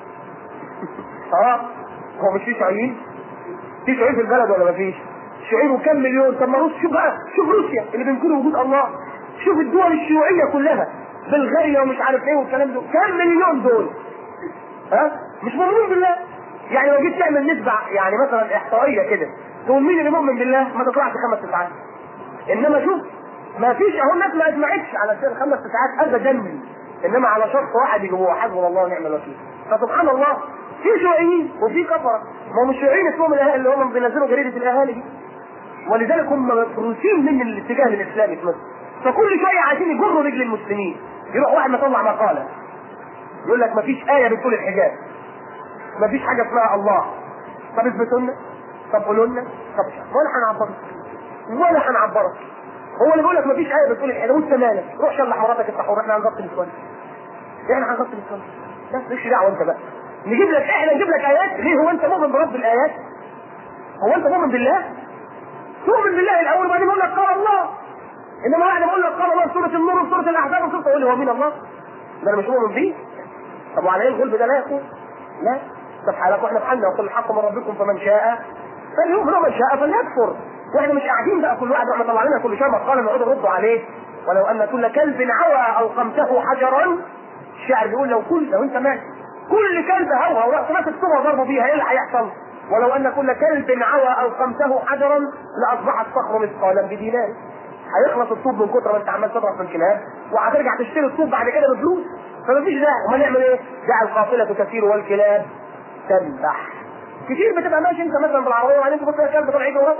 اه هو مش في شيوعيين في شيوعيين في البلد ولا ما فيش شيوعيين وكم مليون طب ما روسيا شوف بقى شوف روسيا اللي بينكروا وجود الله شوف الدول الشيوعيه كلها بلغاريا ومش عارف ايه والكلام ده كم مليون دول ها مش مؤمنين بالله يعني لو جيت تعمل نسبة يعني مثلا احصائية كده تقول مين اللي مؤمن بالله ما تطلعش خمس تسعات انما شوف ما فيش اهو الناس ما اجمعتش على سير خمس تسعات ابدا انما على شخص واحد يجيبوه حسبنا الله ونعم الوكيل فسبحان الله في شيوعيين وفي كفرة ما هم مش شيوعيين اسمهم الاهالي اللي هم بينزلوا جريدة الاهالي دي ولذلك هم مفروسين من الاتجاه الاسلامي في مصر فكل شوية عايزين يجروا رجل المسلمين يروح واحد مطلع مقالة يقول لك مفيش آية بتقول الحجاب مفيش حاجة اسمها الله طب اثبتوا لنا طب قولوا لنا طب ولا هنعبرك ولا هنعبرك هو اللي بيقول لك مفيش آية بتقول الحجاب وانت مالك روح شلح مراتك السحور احنا هنغطي الاسود احنا هنغطي الاسود بس مالكش دعوة انت بقى نجيب لك احنا نجيب لك ايات ليه هو انت مؤمن برب الايات هو انت مؤمن بالله تؤمن بالله الاول وبعدين يقول لك قال الله انما واحد بقول لك قال الله في سوره النور وفي سوره الاحزاب وسوره تقول لي هو مين الله ده انا مش مؤمن بيه طب وعلى ايه الغلب ده لا يكون لا طب حالك واحنا في حالنا وقل الحق من ربكم فمن شاء فليؤمن ومن شاء فليكفر واحنا مش قاعدين بقى كل واحد واحنا طلع لنا كل شويه مقاله نقعد نرد عليه ولو ان كل كلب عوى القمته حجرا الشاعر بيقول لو كل لو انت ماشي كل كلب هوى ورحت ماسك صبغه ضربه بيها ايه اللي هيحصل؟ ولو ان كل كلب عوى القمته حجرا لاصبح الصخر مثقالا بدينار هيخلص الطوب من كتر ما انت عمال تضرب في الكلاب وهترجع تشتري الطوب بعد كده بفلوس فمفيش داعي امال نعمل ايه؟ دع القافله تسير والكلاب تنبح كتير بتبقى ماشي انت مثلا بالعربيه وبعدين تبص على الكلب طالع يجري وراك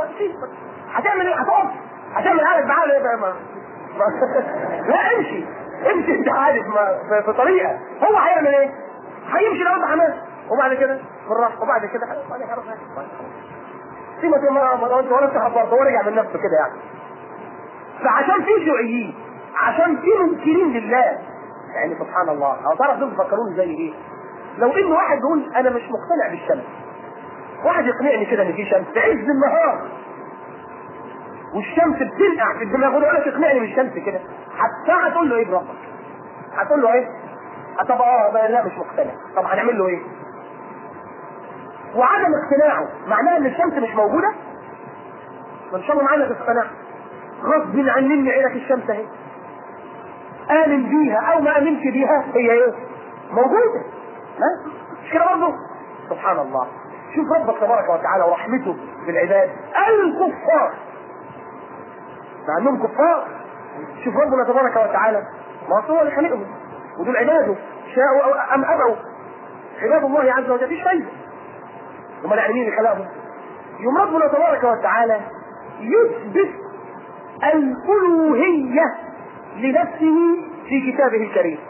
هتعمل ايه؟ هتقف هتعمل عقلك بعقل ايه بقى؟ لا امشي امشي انت عارف ما في, في طريقه هو هيعمل ايه؟ هيمشي لو انت حماس وبعد كده بالراحه وبعد كده بعد كده سيبك يا مرة انت ولا انت حضرت هو رجع من نفسه كده يعني فعشان في شيوعيين عشان في منكرين لله يعني سبحان الله او تعرف دول بيفكروني زي ايه؟ لو ان واحد بيقول انا مش مقتنع بالشمس واحد يقنعني كده ان في شمس في عز النهار والشمس بتنقع في الدماغ يقول لك اقنعني بالشمس كده حتى هتقول له ايه بربك؟ هتقول له ايه؟ طب اه لا مش مقتنع طب هنعمل له ايه؟ وعدم اقتناعه معناه ان الشمس مش موجوده؟ ما ان شاء الله معانا تقتنع غصب عنني عينك الشمس اهي امن بيها او ما امنش بيها هي ايه؟ موجوده ها؟ مش كده برضه؟ سبحان الله شوف ربك تبارك وتعالى ورحمته بالعباد الكفار مع انهم كفار شوف ربنا تبارك وتعالى ما هو اللي خلقهم ودول عباده شاءوا أو ام ابوا عباد الله عز وجل مفيش فايده امال يعني مين اللي خلقهم؟ يوم ربنا تبارك وتعالى يثبت الالوهيه لنفسه في كتابه الكريم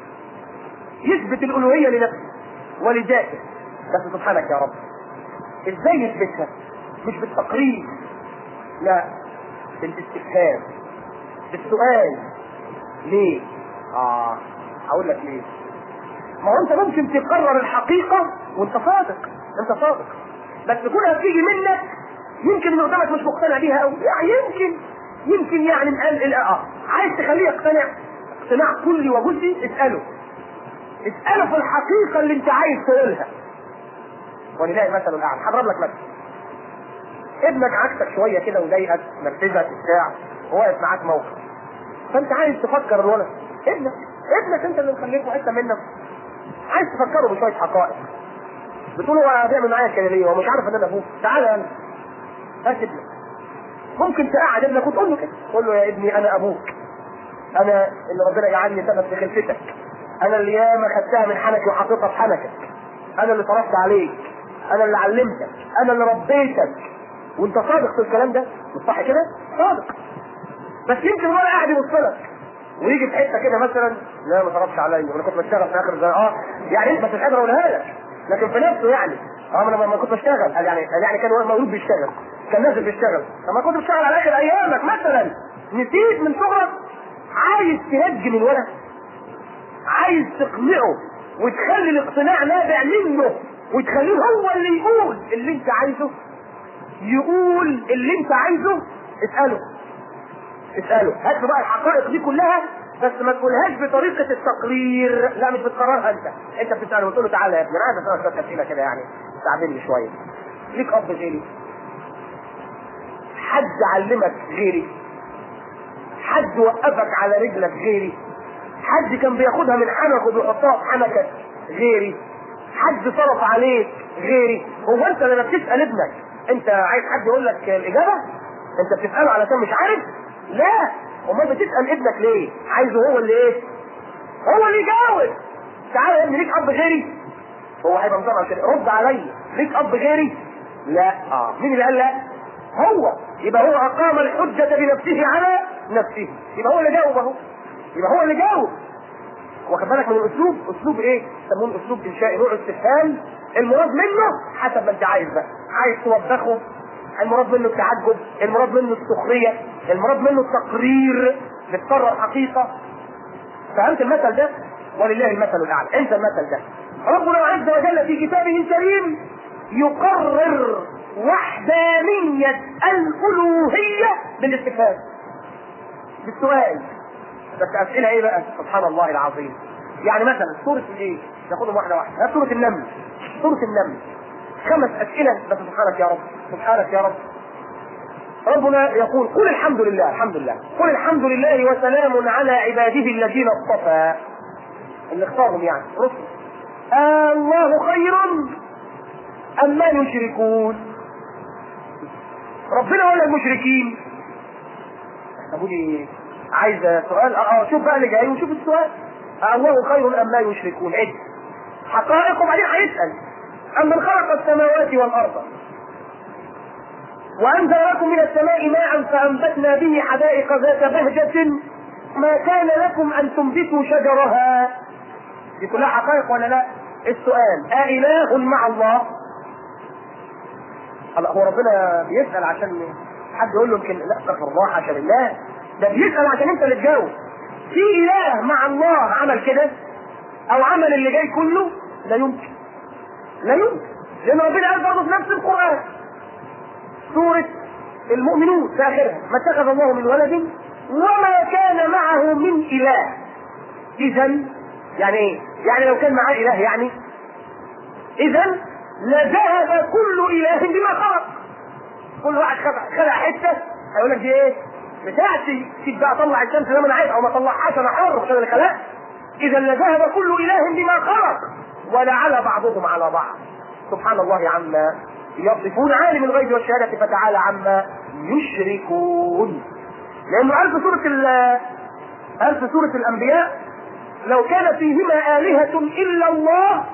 يثبت الالوهيه لنفسه ولذاته بس سبحانك يا رب ازاي يثبتها؟ مش بالتقرير لا بالاستفهام بالسؤال ليه؟ اه هقول لك ليه؟ ما هو انت ممكن تقرر الحقيقه وانت صادق انت صادق بس كونها بتيجي منك يمكن اللي قدامك مش مقتنع بيها قوي يعني يمكن يمكن يعني قال اه عايز تخليه يقتنع اقتناع كلي وجزئي اساله اساله في الحقيقه اللي انت عايز تقولها ولله المثل الاعلى هضرب لك مثل ابنك عكسك شويه كده وضايقك نرفزك بتاع وواقف معاك موقف فانت عايز تفكر الولد ابنك ابنك انت اللي مخليك حته منك عايز تفكره بشويه حقائق بتقول هو بيعمل معايا كده ليه هو مش عارف ان انا ابوك تعالى انا هات ابنك ممكن تقعد ابنك وتقول له كده تقول له يا ابني انا ابوك انا اللي ربنا يجعلني سبب في خلفتك انا اللي ياما خدتها من حنكي وحطيتها في حنكك انا اللي صرفت عليك انا اللي علمتك انا اللي ربيتك وانت صادق في الكلام ده مش صح كده؟ صادق بس يمكن هو قاعد يبص لك ويجي في حته كده مثلا لا ما صرفش عليا وانا كنت بشتغل في اخر زي اه يعني انت مش قادر اقولها لك لكن في نفسه يعني اه انا لما كنت بشتغل قال يعني قال يعني كان هو مولود بيشتغل كان نازل بيشتغل لما كنت بشتغل على اخر ايامك مثلا نسيت من صغرك عايز تهجم الولد عايز تقنعه وتخلي الاقتناع نابع منه وتخليه هو اللي يقول اللي انت عايزه يقول اللي انت عايزه اساله اساله هات له بقى الحقائق دي كلها بس ما تقولهاش بطريقه التقرير لا مش بتقررها انت انت بتساله وتقول له تعالى يا ابني انا عايز اسالك شويه اسئله كده يعني تعبني شويه ليك اب غيري حد علمك غيري حد وقفك على رجلك غيري حد كان بياخدها من حنك وبيحطها في حنكك غيري حد صرف عليك غيري هو انت لما بتسال ابنك انت عايز حد يقول لك الاجابه انت بتساله علشان مش عارف لا امال بتسال ابنك ليه عايزه هو اللي ايه هو اللي يجاوب تعالى يا ابني ليك اب غيري هو هيبقى مطلع كده رد عليا ليك اب غيري لا اه مين اللي قال لا هو يبقى هو اقام الحجه بنفسه على نفسه يبقى هو اللي جاوب اهو يبقى هو اللي جاوب واخد بالك من الاسلوب اسلوب ايه يسموه اسلوب انشائي نوع استفهام المراد منه حسب ما انت عايز بقى عايز توبخه المراد منه التعجب المراد منه السخريه المراد منه التقرير بتقرر حقيقه فهمت المثل ده ولله المثل الاعلى انت المثل ده ربنا عز وجل في كتابه الكريم يقرر وحدانية الألوهية بالاستفهام بالسؤال بس أسئلة إيه بقى؟ سبحان الله العظيم. يعني مثلا سورة الإيه؟ ناخدهم واحدة واحدة، سورة النمل. سورة النمل. خمس أسئلة بس سبحانك يا رب، سبحانك يا رب. ربنا يقول قل الحمد لله الحمد لله قل الحمد لله وسلام على عباده الذين اصطفى اللي اختارهم يعني رسل آه الله خير أم ما يشركون ربنا ولا المشركين طب ودي عايز سؤال اه شوف بقى اللي جاي وشوف السؤال آه الله خير ام لا يشركون عد حقائق وبعدين هيسال ام من خلق السماوات والارض وانزل لكم من السماء ماء فانبتنا به حدائق ذات بهجة ما كان لكم ان تنبتوا شجرها دي كلها حقائق ولا لا؟ السؤال أإله مع الله؟ الله هو ربنا بيسأل عشان حد يقول له يمكن لا استغفر الله حاشا لله ده بيسأل عشان انت اللي تجاوب في اله مع الله عمل كده او عمل اللي جاي كله لا يمكن لا يمكن لان ربنا قال برضه في نفس القران سوره المؤمنون في اخرها ما اتخذ الله من ولد وما كان معه من اله اذا يعني ايه؟ يعني لو كان معاه اله يعني اذا لذهب كل اله بما خلق كل واحد خلع خلع حته هيقول لك دي ايه؟ بتاعتي سيب بقى اطلع الشمس زي ما انا عايز او ما اطلعهاش انا حر عشان اللي خلقت اذا لذهب كل اله بما خلق ولعل بعضهم على بعض سبحان الله عما يصفون عالم الغيب والشهاده فتعالى عما يشركون لانه قال في سوره ال- قال في سوره الانبياء لو كان فيهما الهه الا الله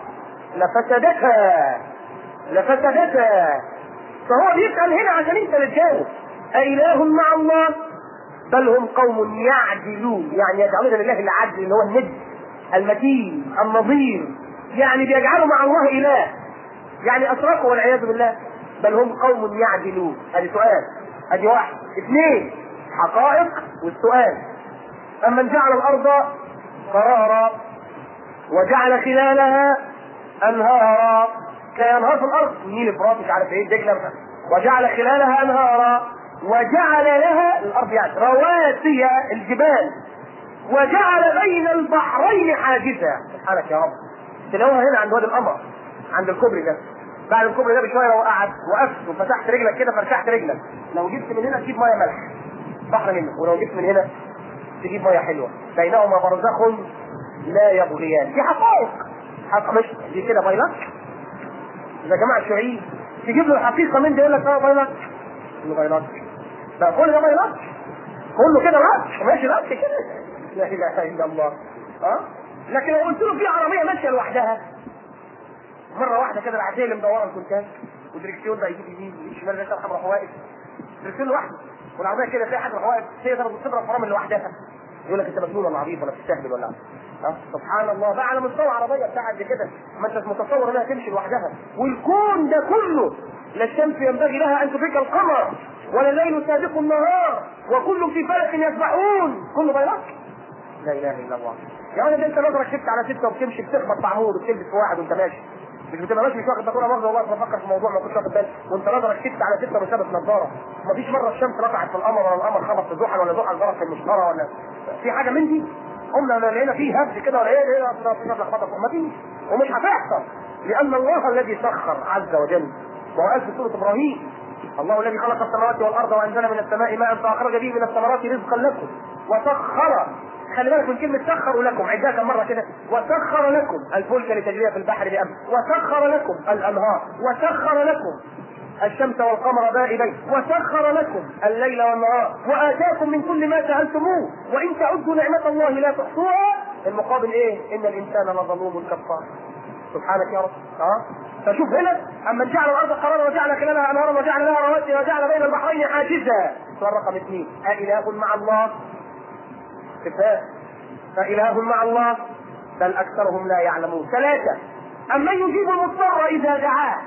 لفسدتا لفسدتا فهو بيسال هنا عشان انت اللي تجاوب أإله مع الله بل هم قوم يعدلون يعني يجعلون لله العدل اللي هو الند المتين النظير يعني بيجعلوا مع الله إله يعني أشركوا والعياذ بالله بل هم قوم يعدلون ادي سؤال ادي واحد اثنين حقائق والسؤال أمن جعل الأرض قرارا وجعل خلالها أنهارا كأنهار في الأرض النيل فرات مش عارف ايه دجلة مثلا وجعل خلالها أنهارا وجعل لها الأرض يعني رواسي الجبال وجعل بين البحرين حاجزا سبحانك يا رب تلاقوها هنا عند وادي القمر عند الكوبري ده بعد الكوبري ده بشويه لو قعد وقفت وفتحت رجلك كده فرشحت رجلك لو جبت من هنا تجيب ميه ملح بحر منه ولو جبت من هنا تجيب ميه حلوه بينهما برزخ لا يبغيان دي حقائق حق مش دي كده بايلك اذا جماعه الشيوعيين تجيب له الحقيقه من ده يقول لك اه بايلك له بايلك بقى كل ده بايلك كله كده لك ماشي لك كده لا اله الا الله اه لكن لو قلت له في عربيه ماشيه لوحدها مره واحده كده العربيه اللي مدوره الكونتاج والدركسيون ده يجيب يمين يجيب شمال يسار حمراء واقف دركسيون لوحده والعربيه كده تلاقي حد راح واقف تقدر تضرب فرامل لوحدها يقول لك انت مجنون ولا عبيط ولا بتستهبل ولا ها سبحان الله بقى على مستوى عربيه بتاعت دي كده ما انتش متصور انها تمشي لوحدها والكون ده كله لا الشمس ينبغي لها ان تدرك القمر ولا الليل سابق النهار وكل في فلك يسبحون كله بينك لا اله الا الله يا ولد انت نظرك شفت على سته وبتمشي بتخبط في عمود وبتلبس في واحد وانت ماشي مش بتبقى ماشي مش واخد بالك مره والله بفكر في موضوع ما كنتش واخد بالي وانت نظرك شفت على سته ومش لابس نظاره مفيش مره الشمس رفعت في القمر ولا القمر خبط في زحل ولا زحل ضرب في المشترى ولا في حاجه من دي قمنا لقينا فيه هبد كده ولا ايه ايه في لخبطه ما فيش ومش هتحصل لان الله الذي سخر عز وجل وهو قال في سوره ابراهيم الله الذي خلق السماوات والارض وانزل من السماء ماء فاخرج به من الثمرات رزقا لكم وسخر خلي بالك من كلمة سخر لكم عدها كم مرة كده وسخر لكم الفلك لتجري في البحر بأمر وسخر لكم الأنهار وسخر لكم الشمس والقمر دائبين وسخر لكم الليل والنهار وآتاكم من كل ما سألتموه وإن تعدوا نعمة الله لا تحصوها المقابل إيه؟ إن الإنسان لظلوم كفار سبحانك يا رب ها فشوف هنا اما جعل الارض قرارا وجعل خلالها انهارا وجعل لها رواسي وجعل بين البحرين حاجزا سؤال رقم اثنين أإله مع الله كفايه فإله مع الله بل أكثرهم لا يعلمون ثلاثة أمن يجيب المضطر إذا دعاه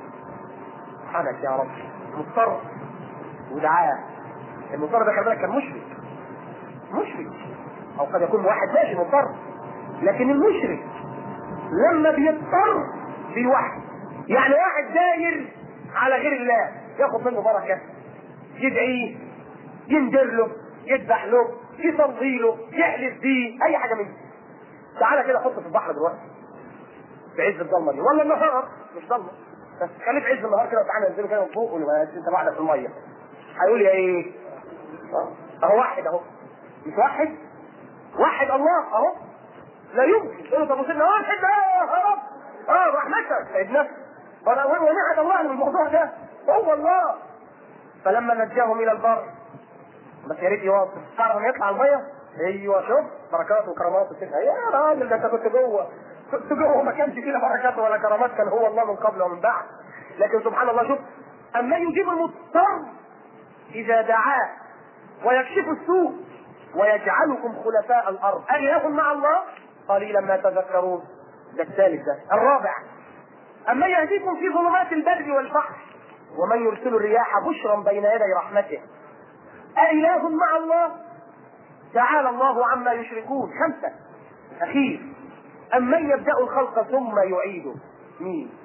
سبحانك يا رب مضطر ودعاه المضطر ده خلي بالك كان مشرك مشرك أو قد يكون واحد ماشي مضطر لكن المشرك لما بيضطر بيوحد يعني واحد داير على غير الله ياخد منه بركة يدعيه يندر له يذبح له يصلي له يحلف بيه اي حاجه من دي تعالى كده حطه في البحر دلوقتي في عز الضلمه دي ولا النهار مش ضلمه بس خليه في عز النهار كده وتعالى انزله كده من فوق ولا انت بعدك في الميه هيقول يا ايه؟ اهو واحد اهو مش واحد واحد الله اهو لا يمكن تقول له طب وصلنا واحد اه يا رب اه رحمتك سيدنا ونعد الله من الموضوع ده هو الله فلما نجاهم الى البر بس يا ريت يواصل تعرف لما يطلع الميه ايوه شوف بركات وكرامات وكده يا راجل ده انت كنت جوه كنت جوه ما كانش فينا بركات ولا كرامات كان هو الله من قبل ومن بعد لكن سبحان الله شوف اما يجيب المضطر اذا دعاه ويكشف السوء ويجعلكم خلفاء الارض اله مع الله قليلا ما تذكرون ده الثالث ده الرابع اما يهديكم في ظلمات البر والبحر ومن يرسل الرياح بشرا بين يدي رحمته أإله مع الله تعالى الله عما يشركون خمسة أخير أمن يبدأ الخلق ثم يعيده مين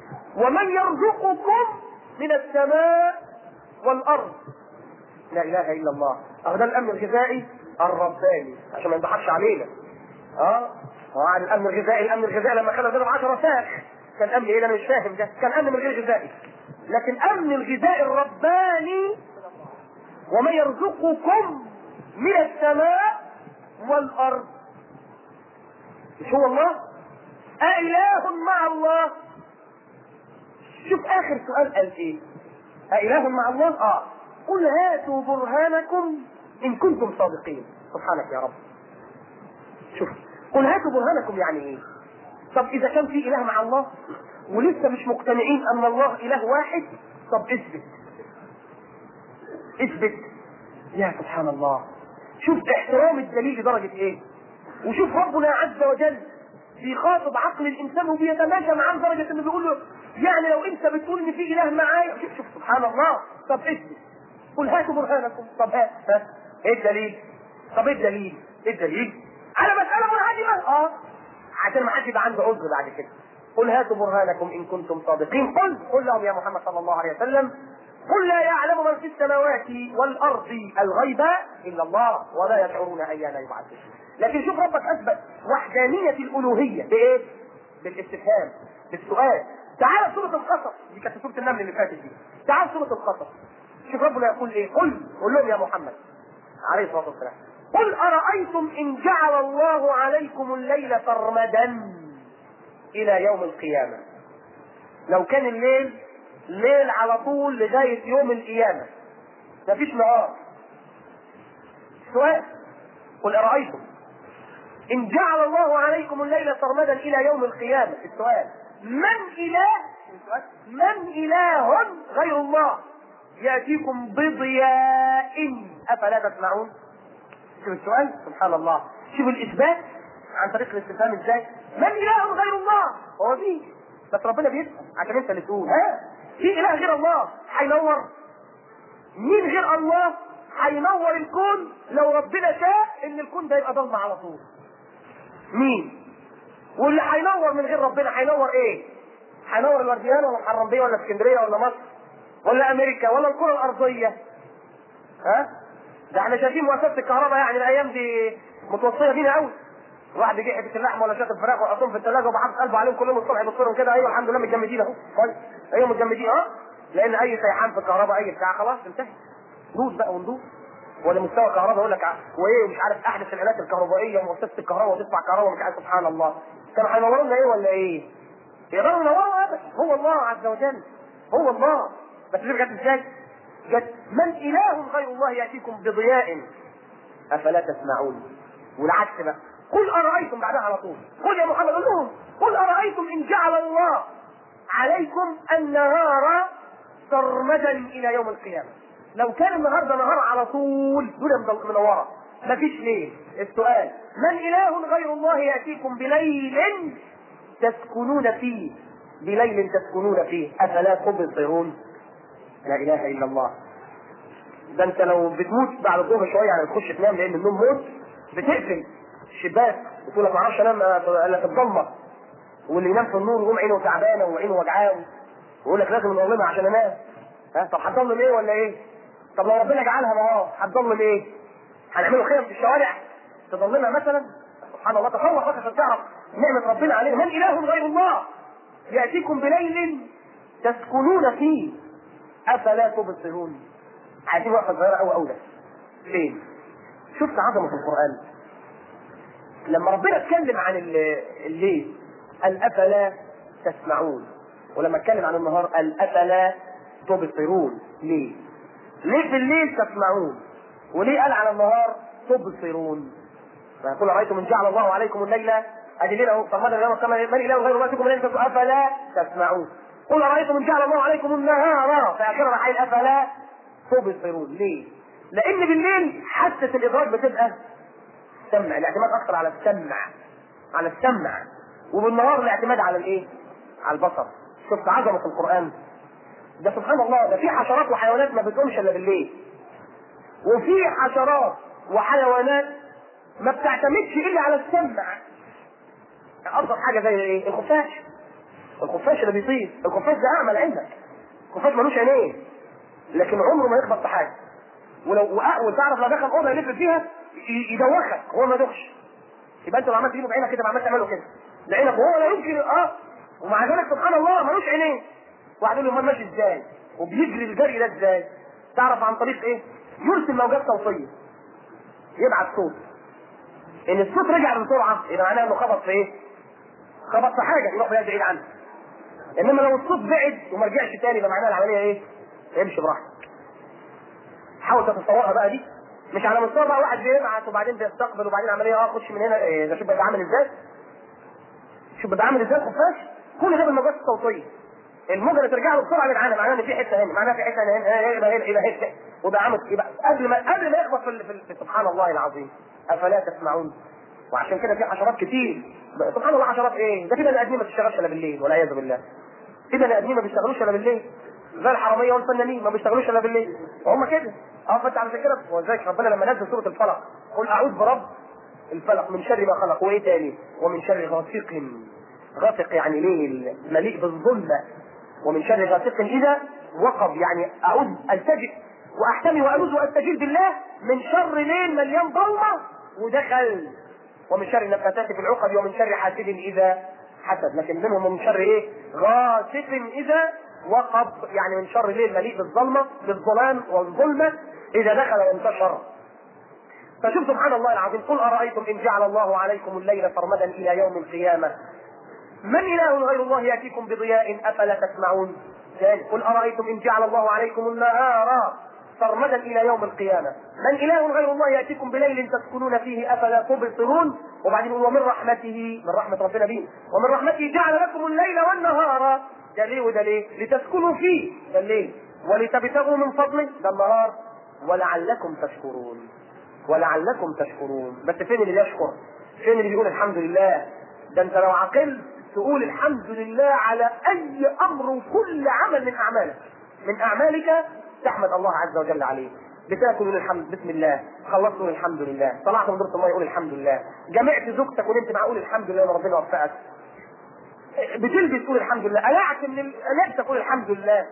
ومن يرزقكم من السماء والارض لا اله الا الله اهو ده الامن الغذائي الرباني عشان ما يضحكش علينا اه هو عن الامن الغذائي الامن الغذائي لما كانوا ضرب 10 ساخ كان امن ايه ده انا مش فاهم ده كان امن من غير غذائي لكن امن الغذاء الرباني ومن يرزقكم من السماء والارض مش هو الله أإله مع الله شوف آخر سؤال قال إيه أإله مع الله آه قل هاتوا برهانكم إن كنتم صادقين سبحانك يا رب شوف قل هاتوا برهانكم يعني إيه طب إذا كان في إله مع الله ولسه مش مقتنعين أن الله إله واحد طب اثبت اثبت يا سبحان الله شوف احترام الدليل لدرجة ايه وشوف ربنا عز وجل بيخاطب عقل الانسان وبيتماشى معاه لدرجة انه بيقول له يعني لو انت بتقول ان في اله معايا شوف شوف سبحان الله طب اثبت قل هاتوا برهانكم طب هات ها ايه الدليل طب ايه الدليل ايه الدليل على مسألة منهدمة اه عشان ما حدش يبقى عنده عذر بعد كده قل هاتوا برهانكم ان كنتم صادقين قل قل لهم يا محمد صلى الله عليه وسلم قل لا يعلم من في السماوات والارض الغيب الا الله ولا يشعرون ايان يبعثون لكن شوف ربك اثبت وحدانيه الالوهيه بايه؟ بالاستفهام بالسؤال تعال سوره القصص دي كانت سوره النمل اللي فاتت دي تعال سوره القصص شوف ربنا يقول ايه قل قل لهم يا محمد عليه الصلاه والسلام قل ارايتم ان جعل الله عليكم الليل سرمدا الى يوم القيامه لو كان الليل ليل على طول لغايه يوم القيامه مفيش نهار سؤال قل ارايتم ان جعل الله عليكم الليل سرمدا الى يوم القيامه السؤال من اله السؤال من اله غير الله ياتيكم بضياء افلا تسمعون شوف السؤال سبحان الله شوف الاثبات عن طريق الاستفهام ازاي من اله غير الله هو دي بس ربنا بيسال عشان انت اللي تقول ها في اله غير الله هينور مين غير الله هينور الكون لو ربنا شاء ان الكون ده يبقى ضلمه على طول مين واللي هينور من غير ربنا هينور ايه هينور الورديان ولا الحرمبيه ولا اسكندريه ولا مصر ولا امريكا ولا الكره الارضيه ها ده احنا شايفين مؤسسه الكهرباء يعني الايام دي متوصيه بينا قوي واحد يجي حته اللحمه ولا شاشه الفراخ ويحطهم في الثلاجه وبحط قلبه عليهم كلهم الصبح يبصرهم كده ايوه الحمد لله متجمدين اهو كويس ايوه متجمدين اه لان اي سيحان في الكهرباء اي بتاع خلاص انتهى ندوس بقى وندوس ولا مستوى كهرباء يقول لك وايه مش عارف احدث الالات الكهربائيه ومؤسسه الكهرباء وتدفع كهرباء مش عارف سبحان الله كانوا هينوروا لنا ايه ولا ايه؟ يقدروا ينوروا ابدا هو الله عز وجل هو الله بس شوف جت ازاي؟ جت من اله غير الله ياتيكم بضياء افلا تسمعون والعكس بقى قل ارايتم بعدها على طول قل يا محمد قل لهم قل ارايتم ان جعل الله عليكم النهار سرمدا الى يوم القيامه لو كان النهارده نهار على طول دون منوره مفيش ليل السؤال من اله غير الله ياتيكم بليل تسكنون فيه بليل تسكنون فيه افلا تبصرون لا اله الا الله ده انت لو بتموت بعد الظهر شويه يعني تخش تنام لان النوم موت بتقفل الشباك بتقول لك ما اعرفش انام الا في الضلمه واللي ينام في النور يقوم عينه تعبانه وعينه وجعاه ويقول لك لازم نظلمها عشان انام ها طب هتضلم ايه ولا ايه؟ طب لو ربنا جعلها نهار هتضلم ايه؟ هنعمله خيم في الشوارع تضلمها مثلا سبحان الله تصور بقى عشان تعرف نعمه ربنا علينا من اله غير الله ياتيكم بليل تسكنون فيه افلا تبصرون عايزين وقفه صغيره قوي قوي فين؟ شفت عظمه القران لما ربنا اتكلم عن الليل قال افلا تسمعون ولما اتكلم عن النهار قال افلا تبصرون ليه؟ ليه في الليل تسمعون؟ وليه قال على النهار تبصرون؟ فيقول رايتم ان جعل الله عليكم الليل ادي ليله اهو صمد اليوم كما من اله غير الله فيكم الليل افلا تسمعون؟ قل رايتم ان جعل الله عليكم النهار في اخرها حي افلا تبصرون ليه؟ لان بالليل حاسه الادراك بتبقى سمع الاعتماد اكثر على السمع على السمع وبالنهار الاعتماد على الايه؟ على البصر شفت عظمه القران ده سبحان الله ده في حشرات وحيوانات ما بتقومش الا بالليل وفي حشرات وحيوانات ما بتعتمدش الا على السمع ابسط حاجه زي ايه؟ الخفاش الخفاش اللي بيطير الخفاش ده اعمى لعلمك الخفاش ملوش عينين لكن عمره ما يخبط في حاجه ولو وأ- وتعرف لو دخل اوضه يلف فيها ي- يدوخك هو ما يدوخش يبقى انت لو عملت ايده بعينك كده ما عملت تعمله كده بعينك وهو لا يمكن اه ومع ذلك سبحان الله ملوش عينين واحد يقول له امال ماشي ازاي وبيجري الجري ده ازاي تعرف عن طريق ايه يرسل موجات صوتيه يبعت صوت ان الصوت رجع بسرعه يبقى معناه انه خبط في ايه خبط في حاجه يروح بعيد عنها انما لو الصوت بعد وما رجعش تاني يبقى معناها العمليه ايه امشي براحتك حاول تتصورها بقى دي مش على مستوى بقى واحد بيبعت وبعدين بيستقبل وبعدين عمليه اه خش من هنا إيه ده شوف بقى عامل ازاي شوف بقى عامل ازاي الخفاش كل ده بالموجات الصوتيه الموجه اللي ترجع له بسرعه يبقى معناها ان في حته هنا معناها في حته هنا هنا يبقى هنا يبقى هنا وده عامل يبقى قبل ما قبل ما يخبط في, ال- في, ال- في سبحان الله العظيم افلا تسمعون وعشان كده في حشرات كتير سبحان الله حشرات ايه ده في بني ادمين ما بتشتغلش الا بالليل والعياذ بالله في بني ادمين ما بيشتغلوش الا بالليل زي الحراميه والفنانين ما بيشتغلوش الا بالليل هم كده اه فانت على كده ولذلك ربنا لما نزل سوره الفلق قل اعوذ برب الفلق من شر ما خلق وايه تاني ومن شر غاسق غاسق يعني ليل مليء بالظلمه ومن شر غاسق اذا وقب يعني اعوذ التجئ واحتمي والوذ واستجير بالله من شر ليل مليان ظلمه ودخل ومن شر النفاثات في العقد ومن شر حاسد اذا حسد لكن منهم من شر ايه غاسق اذا وقب يعني من شر ليل مليء بالظلمه بالظلام والظلمه اذا دخل وانتشر فشوف سبحان الله العظيم قل ارايتم ان جعل الله عليكم الليل سرمدا الى يوم القيامه من اله غير الله ياتيكم بضياء افلا تسمعون ثاني قل ارايتم ان جعل الله عليكم النهار سرمدا الى يوم القيامه من اله غير الله ياتيكم بليل تسكنون فيه افلا تبصرون وبعدين يقول ومن رحمته من رحمه ربنا به ومن رحمته جعل لكم الليل والنهار ده ليه وده ليه لتسكنوا فيه ده الليل ولتبتغوا من فضله ده النهار ولعلكم تشكرون ولعلكم تشكرون بس فين اللي يشكر فين اللي بيقول الحمد لله ده انت لو عقلت تقول الحمد لله على اي امر وكل عمل من اعمالك من اعمالك تحمد الله عز وجل عليه بتاكل الحمد بسم الله خلصت قول الحمد لله طلعت من دورة الله يقول الحمد لله جمعت زوجتك ونمت معاه قول الحمد لله ان ربنا وفقك بتلبس تقول الحمد لله قلعت من اللبس تقول الحمد لله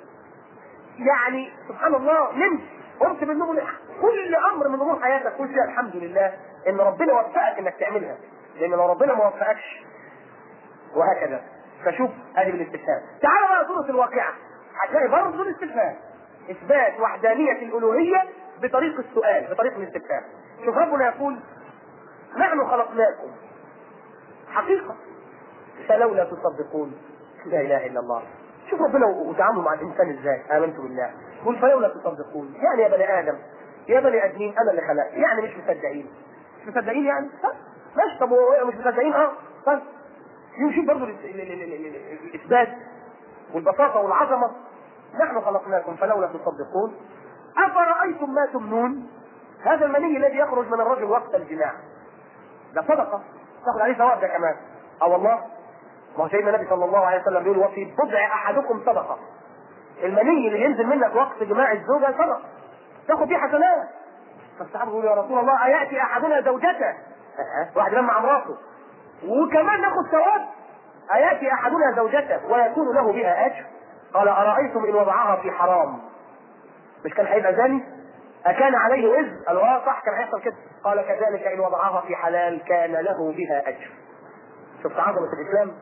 يعني سبحان الله نمت قمت من النوم كل امر من امور حياتك قول فيها الحمد لله ان ربنا وفقك انك تعملها لان لو ربنا ما وفقكش وهكذا فشوف ادي بالاستفهام تعال بقى سوره الواقعه هتلاقي برضه الاستفهام اثبات وحدانيه الالوهيه بطريق السؤال بطريق الاستفهام شوف ربنا يقول نحن خلقناكم حقيقه فلولا تصدقون لا اله الا الله شوف ربنا وتعامله مع الانسان ازاي امنت بالله قل فلولا تصدقون يعني يا بني ادم يا بني ادمين انا اللي خلقت يعني مش مصدقين مش مصدقين يعني ها ماشي طب هو مش مصدقين اه طيب يمشي برضه ال- ال- ال- ال- ال- الاثبات والبساطه والعظمه نحن خلقناكم فلولا تصدقون افرايتم ما تمنون هذا المني الذي يخرج من الرجل وقت الجماع ده صدقه تاخذ عليه ثواب ده كمان اه والله ما هو سيدنا النبي صلى الله عليه وسلم بيقول وفي بضع احدكم صدقه المني اللي ينزل منك وقت جماع الزوجه صدقه تاخد بيه حسنات فالصحابه يقولوا يا رسول الله اياتي احدنا زوجته أه. واحد لما مراته وكمان ناخد ثواب اياتي احدنا زوجته ويكون له بها اجر قال ارايتم ان وضعها في حرام مش كان هيبقى زاني أكان عليه وزر؟ قالوا اه صح كان هيحصل كده قال كذلك إن وضعها في حلال كان له بها أجر شفت عظمة الإسلام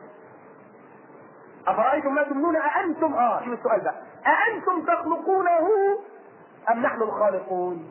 أفرأيتم ما تمنون أأنتم آه شوف السؤال بقى أأنتم تخلقونه أم نحن الخالقون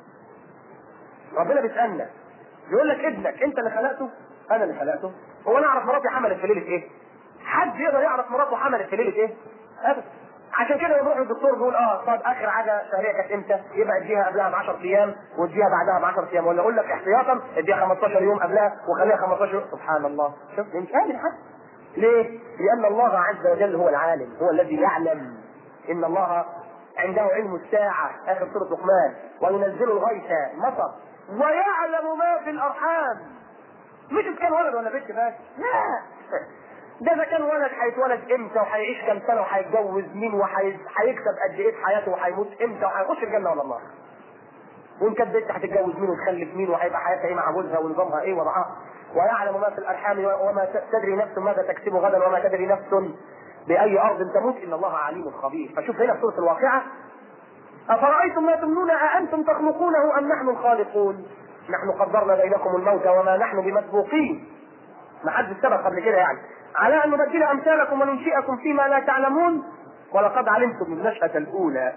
ربنا بيسألنا يقول لك ابنك أنت اللي خلقته أنا اللي خلقته هو أنا أعرف مراتي حملت في ليلة إيه حد يقدر يعرف مراته حملت في ليلة إيه أبدا عشان كده يروح للدكتور بيقول اه طب اخر حاجه شهريه كانت امتى؟ يبقى اديها قبلها ب 10 ايام واديها بعدها ب 10 ايام ولا اقول لك احتياطا اديها 15 يوم قبلها وخليها 15 يوم سبحان الله شوف مش قادر حد ليه؟ لان الله عز وجل هو العالم هو الذي يعلم ان الله عنده علم الساعه اخر سوره لقمان وينزل الغيث مطر ويعلم ما في الارحام مش إذا كان ولد ولا بنت بس لا ده اذا كان ولد هيتولد امتى وهيعيش كام سنه وهيتجوز مين وهيكسب قد ايه في حياته وهيموت امتى وهيخش الجنه ولا النار وان كانت بنت هتتجوز مين وتخلف مين وهيبقى حياتها ايه مع جوزها ونظامها ايه وضعها ويعلم ما في الارحام وما تدري نفس ماذا تكسب غدا وما تدري نفس باي ارض تموت ان الله عليم خبير فشوف هنا في سوره الواقعه افرايتم ما تمنون اانتم تخلقونه ام نحن الخالقون نحن قدرنا بينكم الموت وما نحن بمسبوقين ما حد سبق قبل كده يعني على ان نبدل امثالكم وننشئكم فيما لا تعلمون ولقد علمتم النشأة الأولى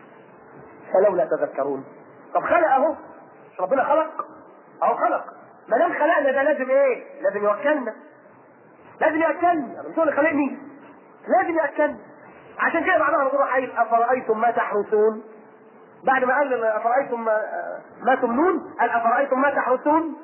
فلولا تذكرون طب خلق اهو مش ربنا خلق اهو خلق ما دام خلقنا ده لازم ايه؟ لازم يوكلنا لازم ياكلني مش هو اللي خلقني لازم ياكلني عشان كده بعدها نقول حي افرايتم ما تحرثون بعد ما قال افرايتم ما, ما تمنون قال افرايتم ما تحرثون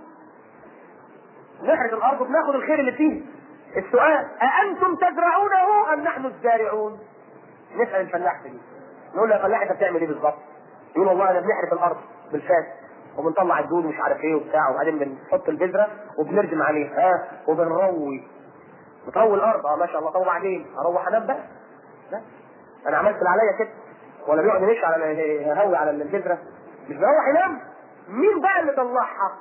نحرث الارض وبناخد الخير اللي فيه السؤال أأنتم تزرعونه أم نحن الزارعون؟ نسأل الفلاح دي نقول له يا فلاح أنت بتعمل إيه بالظبط؟ يقول والله أنا بنحرث الأرض بالفاس وبنطلع الدود ومش عارف ايه وبتاع وبعدين بنحط البذره وبنرجم عليها ها وبنروي بتروي الارض اه ما شاء الله طب وبعدين اروح انام بقى؟ لا انا عملت اللي عليا كده ولا بيقعد يمشي على هوي على البذره مش بيروح ينام مين بقى اللي طلعها؟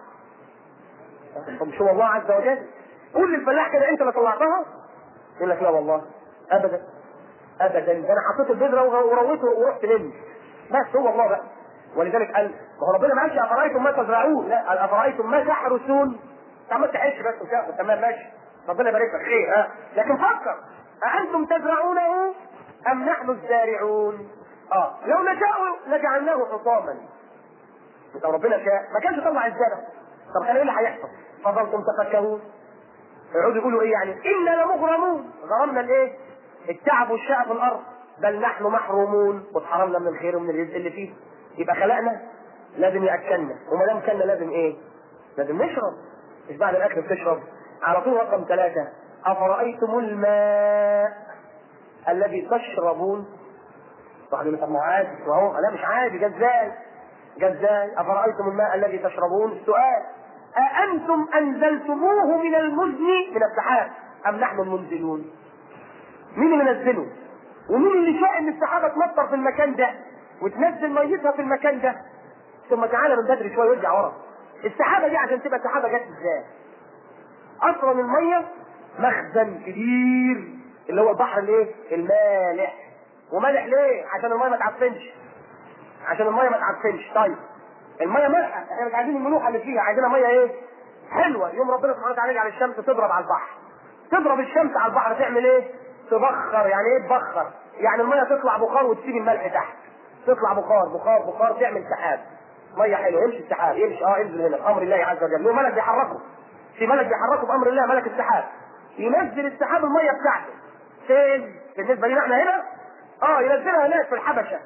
طب مش هو الله عز وجل قول للفلاح كده انت اللي طلعتها يقول لك لا والله ابدا ابدا ده انا حطيت البذره ورويته ورحت نمت بس هو الله بقى ولذلك قال ما هو ربنا ما قالش افرايتم ما تزرعون لا قال افرايتم ما تحرسون انت عمال تحش بس وكده تمام ماشي ربنا يبارك لك خير ها لكن فكر أأنتم تزرعونه أم نحن الزارعون؟ اه لو نشاء لجعلناه حطاما طب ربنا شاء ما كانش طلع الزرع طب كان ايه اللي هيحصل؟ فظلتم تفكرون يقعدوا يقولوا ايه يعني انا لمغرمون غرمنا الايه؟ التعب والشقى في الارض بل نحن محرومون واتحرمنا من الخير ومن الرزق اللي فيه يبقى خلقنا لازم ياكلنا وما دام كلنا لازم ايه؟ لازم نشرب مش بعد الاكل بتشرب على طول رقم ثلاثه افرايتم الماء الذي تشربون واحد يقول طب ما هو عادي وهو لا مش عادي جزاي جزاي افرايتم الماء الذي تشربون السؤال أأنتم أنزلتموه من المزن من السحاب أم نحن المنزلون؟ مين اللي منزله؟ ومين اللي شاء ان السحابة تمطر في المكان ده وتنزل ميتها في المكان ده؟ ثم تعالى من بدري شوية وارجع ورا. السحابة دي عشان تبقى سحابة جت ازاي؟ أصلا المية مخزن كبير اللي هو البحر الايه؟ المالح. ومالح ليه؟ عشان المية ما تعفنش. عشان المية ما تعفنش، طيب. الميه مالحه احنا مش عايزين الملوحه اللي فيها عايزينها ميه ايه؟ حلوه يوم ربنا سبحانه وتعالى يجعل الشمس تضرب على البحر تضرب الشمس على البحر تعمل ايه؟ تبخر يعني ايه تبخر؟ يعني الميه تطلع بخار وتسيب الملح تحت تطلع بخار بخار بخار تعمل سحاب ميه حلوه يمشي السحاب يمشي اه انزل هنا بامر الله عز وجل له ملك بيحركه في ملك بيحركه بامر الله ملك السحاب ينزل السحاب الميه بتاعته فين؟ بالنسبه لنا احنا هنا اه ينزلها هناك في الحبشه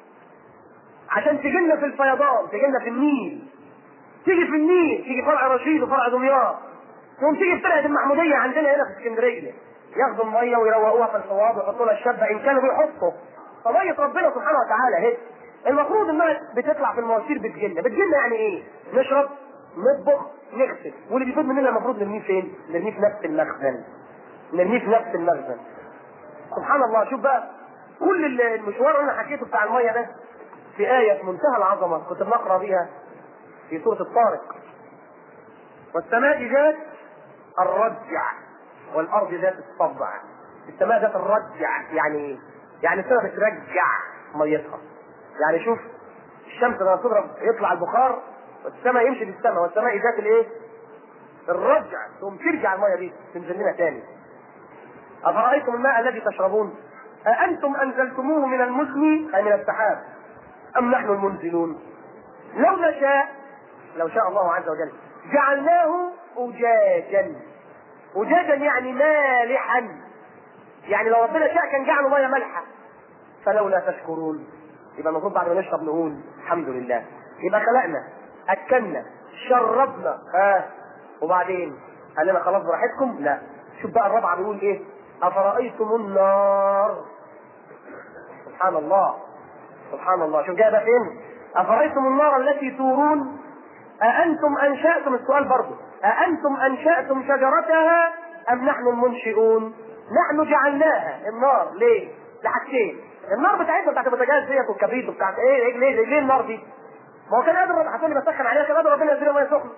عشان تجي لنا في الفيضان تجي لنا في النيل تيجي في النيل تيجي فرع رشيد وفرع دمياط تقوم تيجي في فرقه المحموديه عندنا هنا في اسكندريه ياخدوا الميه ويروقوها في الحواض ويحطوا لها الشبه ان كانوا بيحطوا فميه ربنا سبحانه وتعالى اهي المفروض انها بتطلع في المواسير بتجيلنا بتجيلنا يعني ايه؟ نشرب نطبخ نغسل واللي بيفيد مننا المفروض نرميه فين؟ نرميه في نفس المخزن نرميه في نفس المخزن سبحان الله شوف بقى كل المشوار اللي انا حكيته بتاع الميه ده في آية في منتهى العظمة كنت بنقرأ بها في سورة الطارق والسماء ذات الرجع والأرض ذات الصبع السماء ذات الرجع يعني ايه؟ يعني السماء بترجع ميتها يعني شوف الشمس لما تضرب يطلع البخار والسماء يمشي في السماء والسماء ذات الايه؟ الرجع ثم ترجع الميه دي تنزل لنا تاني أفرأيتم الماء الذي تشربون أأنتم أنزلتموه من المزن أي من السحاب أم نحن المنزلون لو نشاء لو شاء الله عز وجل جعلناه أجاجا أجاجا يعني مالحا يعني لو ربنا شاء كان جعله ميه مالحه فلولا تشكرون يبقى المفروض بعد ما نشرب نقول الحمد لله يبقى خلقنا اكلنا شربنا ها وبعدين قال لنا خلاص براحتكم لا شوف بقى الرابعه بيقول ايه افرايتم النار سبحان الله سبحان الله شوف جاء ده فين افرايتم النار التي تورون أأنتم أنشأتم السؤال برضه أأنتم أنشأتم شجرتها أم نحن المنشئون؟ نحن جعلناها النار ليه؟ لحاجتين النار بتاعتنا بتاعت البوتاجاز ديت والكبريت وبتاعت ايه ليه ليه ليه النار دي؟ ما هو كان قادر هتقول لي بسخن عليها كان قادر ربنا ينزل ميه سخنه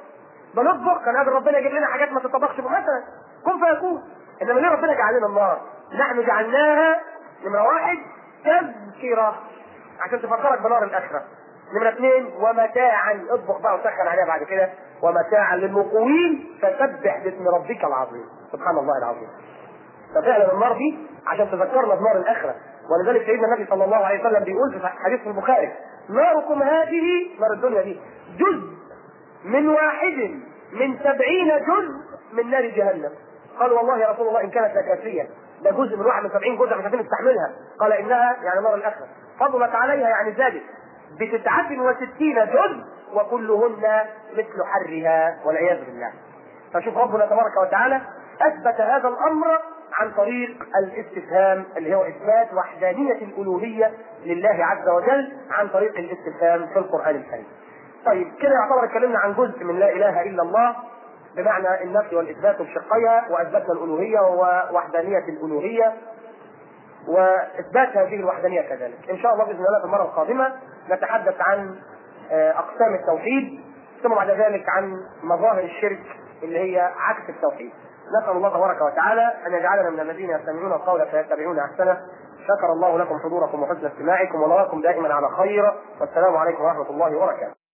بنطبخ كان قادر ربنا يجيب لنا حاجات ما تطبخش مثلا كن فيكون انما ليه ربنا جعل لنا النار؟ نحن جعلناها نمره واحد تذكره عشان تفكرك بنار الاخره نمرة اثنين ومتاعا اطبخ بقى وسخن عليها بعد كده ومتاعا للمقوين فسبح باسم ربك العظيم سبحان الله العظيم ففعلا النار دي عشان تذكرنا بنار الاخره ولذلك سيدنا النبي صلى الله عليه وسلم بيقول في حديث البخاري ناركم هذه نار الدنيا دي جزء من واحد من سبعين جزء من نار جهنم قال والله يا رسول الله ان كانت لكافيه ده جزء من واحد من سبعين جزء مش عارفين نستحملها قال انها يعني نار الاخره فضلت عليها يعني زادت بتسعة وستين جزء وكلهن مثل حرها والعياذ بالله فشوف ربنا تبارك وتعالى اثبت هذا الامر عن طريق الاستفهام اللي هو اثبات وحدانيه الالوهيه لله عز وجل عن طريق الاستفهام في القران الكريم. طيب كده يعتبر اتكلمنا عن جزء من لا اله الا الله بمعنى النفي والاثبات بشقيها واثبتنا الالوهيه ووحدانيه الالوهيه واثبات هذه الوحدانيه كذلك. ان شاء الله باذن الله في المره القادمه نتحدث عن اقسام التوحيد ثم بعد ذلك عن مظاهر الشرك اللي هي عكس التوحيد. نسال الله تبارك وتعالى ان يجعلنا من الذين يستمعون القول فيتبعون احسنه. شكر الله لكم حضوركم وحسن استماعكم ونراكم دائما على خير والسلام عليكم ورحمه الله وبركاته.